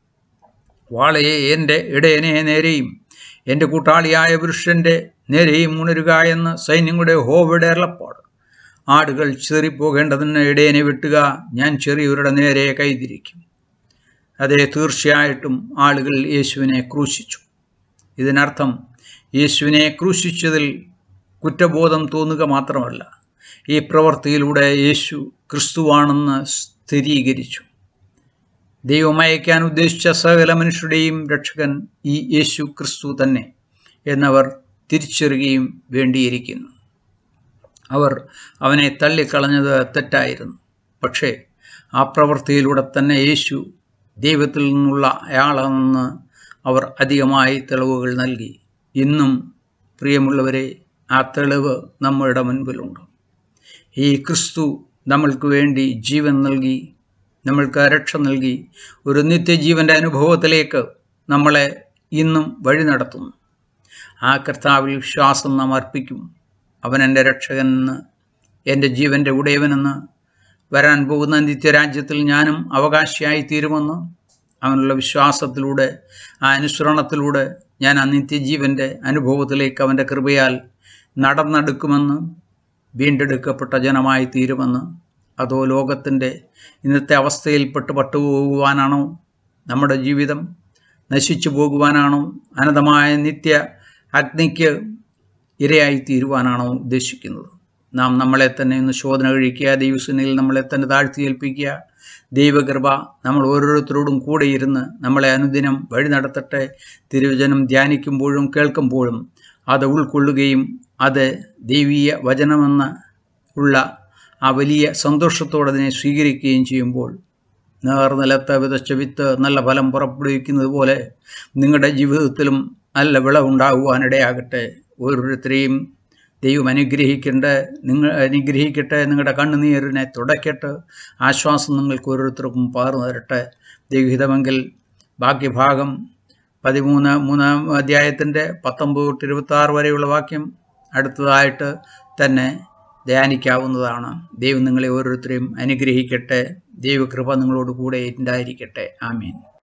വാളയെ എൻ്റെ ഇടയനെ നേരെയും എൻ്റെ കൂട്ടാളിയായ പുരുഷൻ്റെ നേരെയും ഉണരുക എന്ന് സൈന്യങ്ങളുടെ ഹോവയുടെ അരുളപ്പാട് ആടുകൾ ചെറിപ്പോകേണ്ടതിന് ഇടയനെ വെട്ടുക ഞാൻ ചെറിയവരുടെ നേരെ കൈതിരിക്കും അതെ തീർച്ചയായിട്ടും ആളുകൾ യേശുവിനെ ക്രൂശിച്ചു ഇതിനർത്ഥം യേശുവിനെ ക്രൂശിച്ചതിൽ കുറ്റബോധം തോന്നുക മാത്രമല്ല ഈ പ്രവൃത്തിയിലൂടെ യേശു ക്രിസ്തുവാണെന്ന് സ്ഥിരീകരിച്ചു ദൈവം അയക്കാൻ ഉദ്ദേശിച്ച സകല മനുഷ്യരുടെയും രക്ഷകൻ ഈ യേശു ക്രിസ്തു തന്നെ എന്നവർ തിരിച്ചറിയുകയും വേണ്ടിയിരിക്കുന്നു അവർ അവനെ തള്ളിക്കളഞ്ഞത് തെറ്റായിരുന്നു പക്ഷേ ആ പ്രവൃത്തിയിലൂടെ തന്നെ യേശു ദൈവത്തിൽ നിന്നുള്ള അയാളെന്ന് അവർ അധികമായി തെളിവുകൾ നൽകി ഇന്നും പ്രിയമുള്ളവരെ ആ തെളിവ് നമ്മളുടെ മുൻപിലുണ്ട് ഈ ക്രിസ്തു നമ്മൾക്ക് വേണ്ടി ജീവൻ നൽകി നമ്മൾക്ക് രക്ഷ നൽകി ഒരു നിത്യജീവൻ്റെ അനുഭവത്തിലേക്ക് നമ്മളെ ഇന്നും വഴി നടത്തുന്നു ആ കർത്താവിൽ വിശ്വാസം നാം അർപ്പിക്കും അവൻ എൻ്റെ രക്ഷകനെന്ന് എൻ്റെ ജീവൻ്റെ ഉടയവനെന്ന് വരാൻ പോകുന്ന നിത്യരാജ്യത്തിൽ ഞാനും അവകാശിയായി തീരുമെന്ന് അവനുള്ള വിശ്വാസത്തിലൂടെ ആ അനുസരണത്തിലൂടെ ഞാൻ ആ നിത്യജീവൻ്റെ അനുഭവത്തിലേക്ക് അവൻ്റെ കൃപയാൽ നടന്നെടുക്കുമെന്ന് വീണ്ടെടുക്കപ്പെട്ട ജനമായി തീരുമെന്ന് അതോ ലോകത്തിൻ്റെ ഇന്നത്തെ അവസ്ഥയിൽപ്പെട്ട് പട്ടുപോകുവാനാണോ നമ്മുടെ ജീവിതം നശിച്ചു പോകുവാനാണോ അനന്തമായ നിത്യ അഗ്നിക്ക് ഇരയായി തീരുവാനാണോ ഉദ്ദേശിക്കുന്നത് നാം നമ്മളെ തന്നെ ഒന്ന് ശോധന കഴിക്കുക ദൈവസേനയിൽ നമ്മളെ തന്നെ താഴ്ത്തി ഏൽപ്പിക്കുക ദൈവകൃപ നമ്മൾ ഓരോരുത്തരോടും കൂടെ ഇരുന്ന് നമ്മളെ അനുദിനം വഴി നടത്തട്ടെ തിരുവചനം ധ്യാനിക്കുമ്പോഴും കേൾക്കുമ്പോഴും അത് ഉൾക്കൊള്ളുകയും അത് ദൈവീയ വചനമെന്ന് ഉള്ള ആ വലിയ സന്തോഷത്തോടെ അതിനെ സ്വീകരിക്കുകയും ചെയ്യുമ്പോൾ നേർനിലത്ത് വിതച്ച വിത്ത് നല്ല ഫലം പുറപ്പെടുവിക്കുന്നത് പോലെ നിങ്ങളുടെ ജീവിതത്തിലും നല്ല വിളവുണ്ടാകുവാനിടയാകട്ടെ ഓരോരുത്തരെയും ദൈവം അനുഗ്രഹിക്കേണ്ട നിങ്ങൾ അനുഗ്രഹിക്കട്ടെ നിങ്ങളുടെ കണ്ണുനീരിനെ തുടയ്ക്കട്ടെ ആശ്വാസം നിങ്ങൾക്ക് ഓരോരുത്തർക്കും പകർന്നു തരട്ടെ ദൈവഹിതമെങ്കിൽ ബാക്കി ഭാഗം പതിമൂന്ന് മൂന്നാം അധ്യായത്തിൻ്റെ പത്തൊമ്പത് തൊട്ട് ഇരുപത്തി ആറ് വരെയുള്ള വാക്യം അടുത്തതായിട്ട് തന്നെ ധ്യാനിക്കാവുന്നതാണ് ദൈവം നിങ്ങളെ ഓരോരുത്തരെയും അനുഗ്രഹിക്കട്ടെ ദൈവകൃപ നിങ്ങളോട് കൂടെ ഉണ്ടായിരിക്കട്ടെ ആമീൻ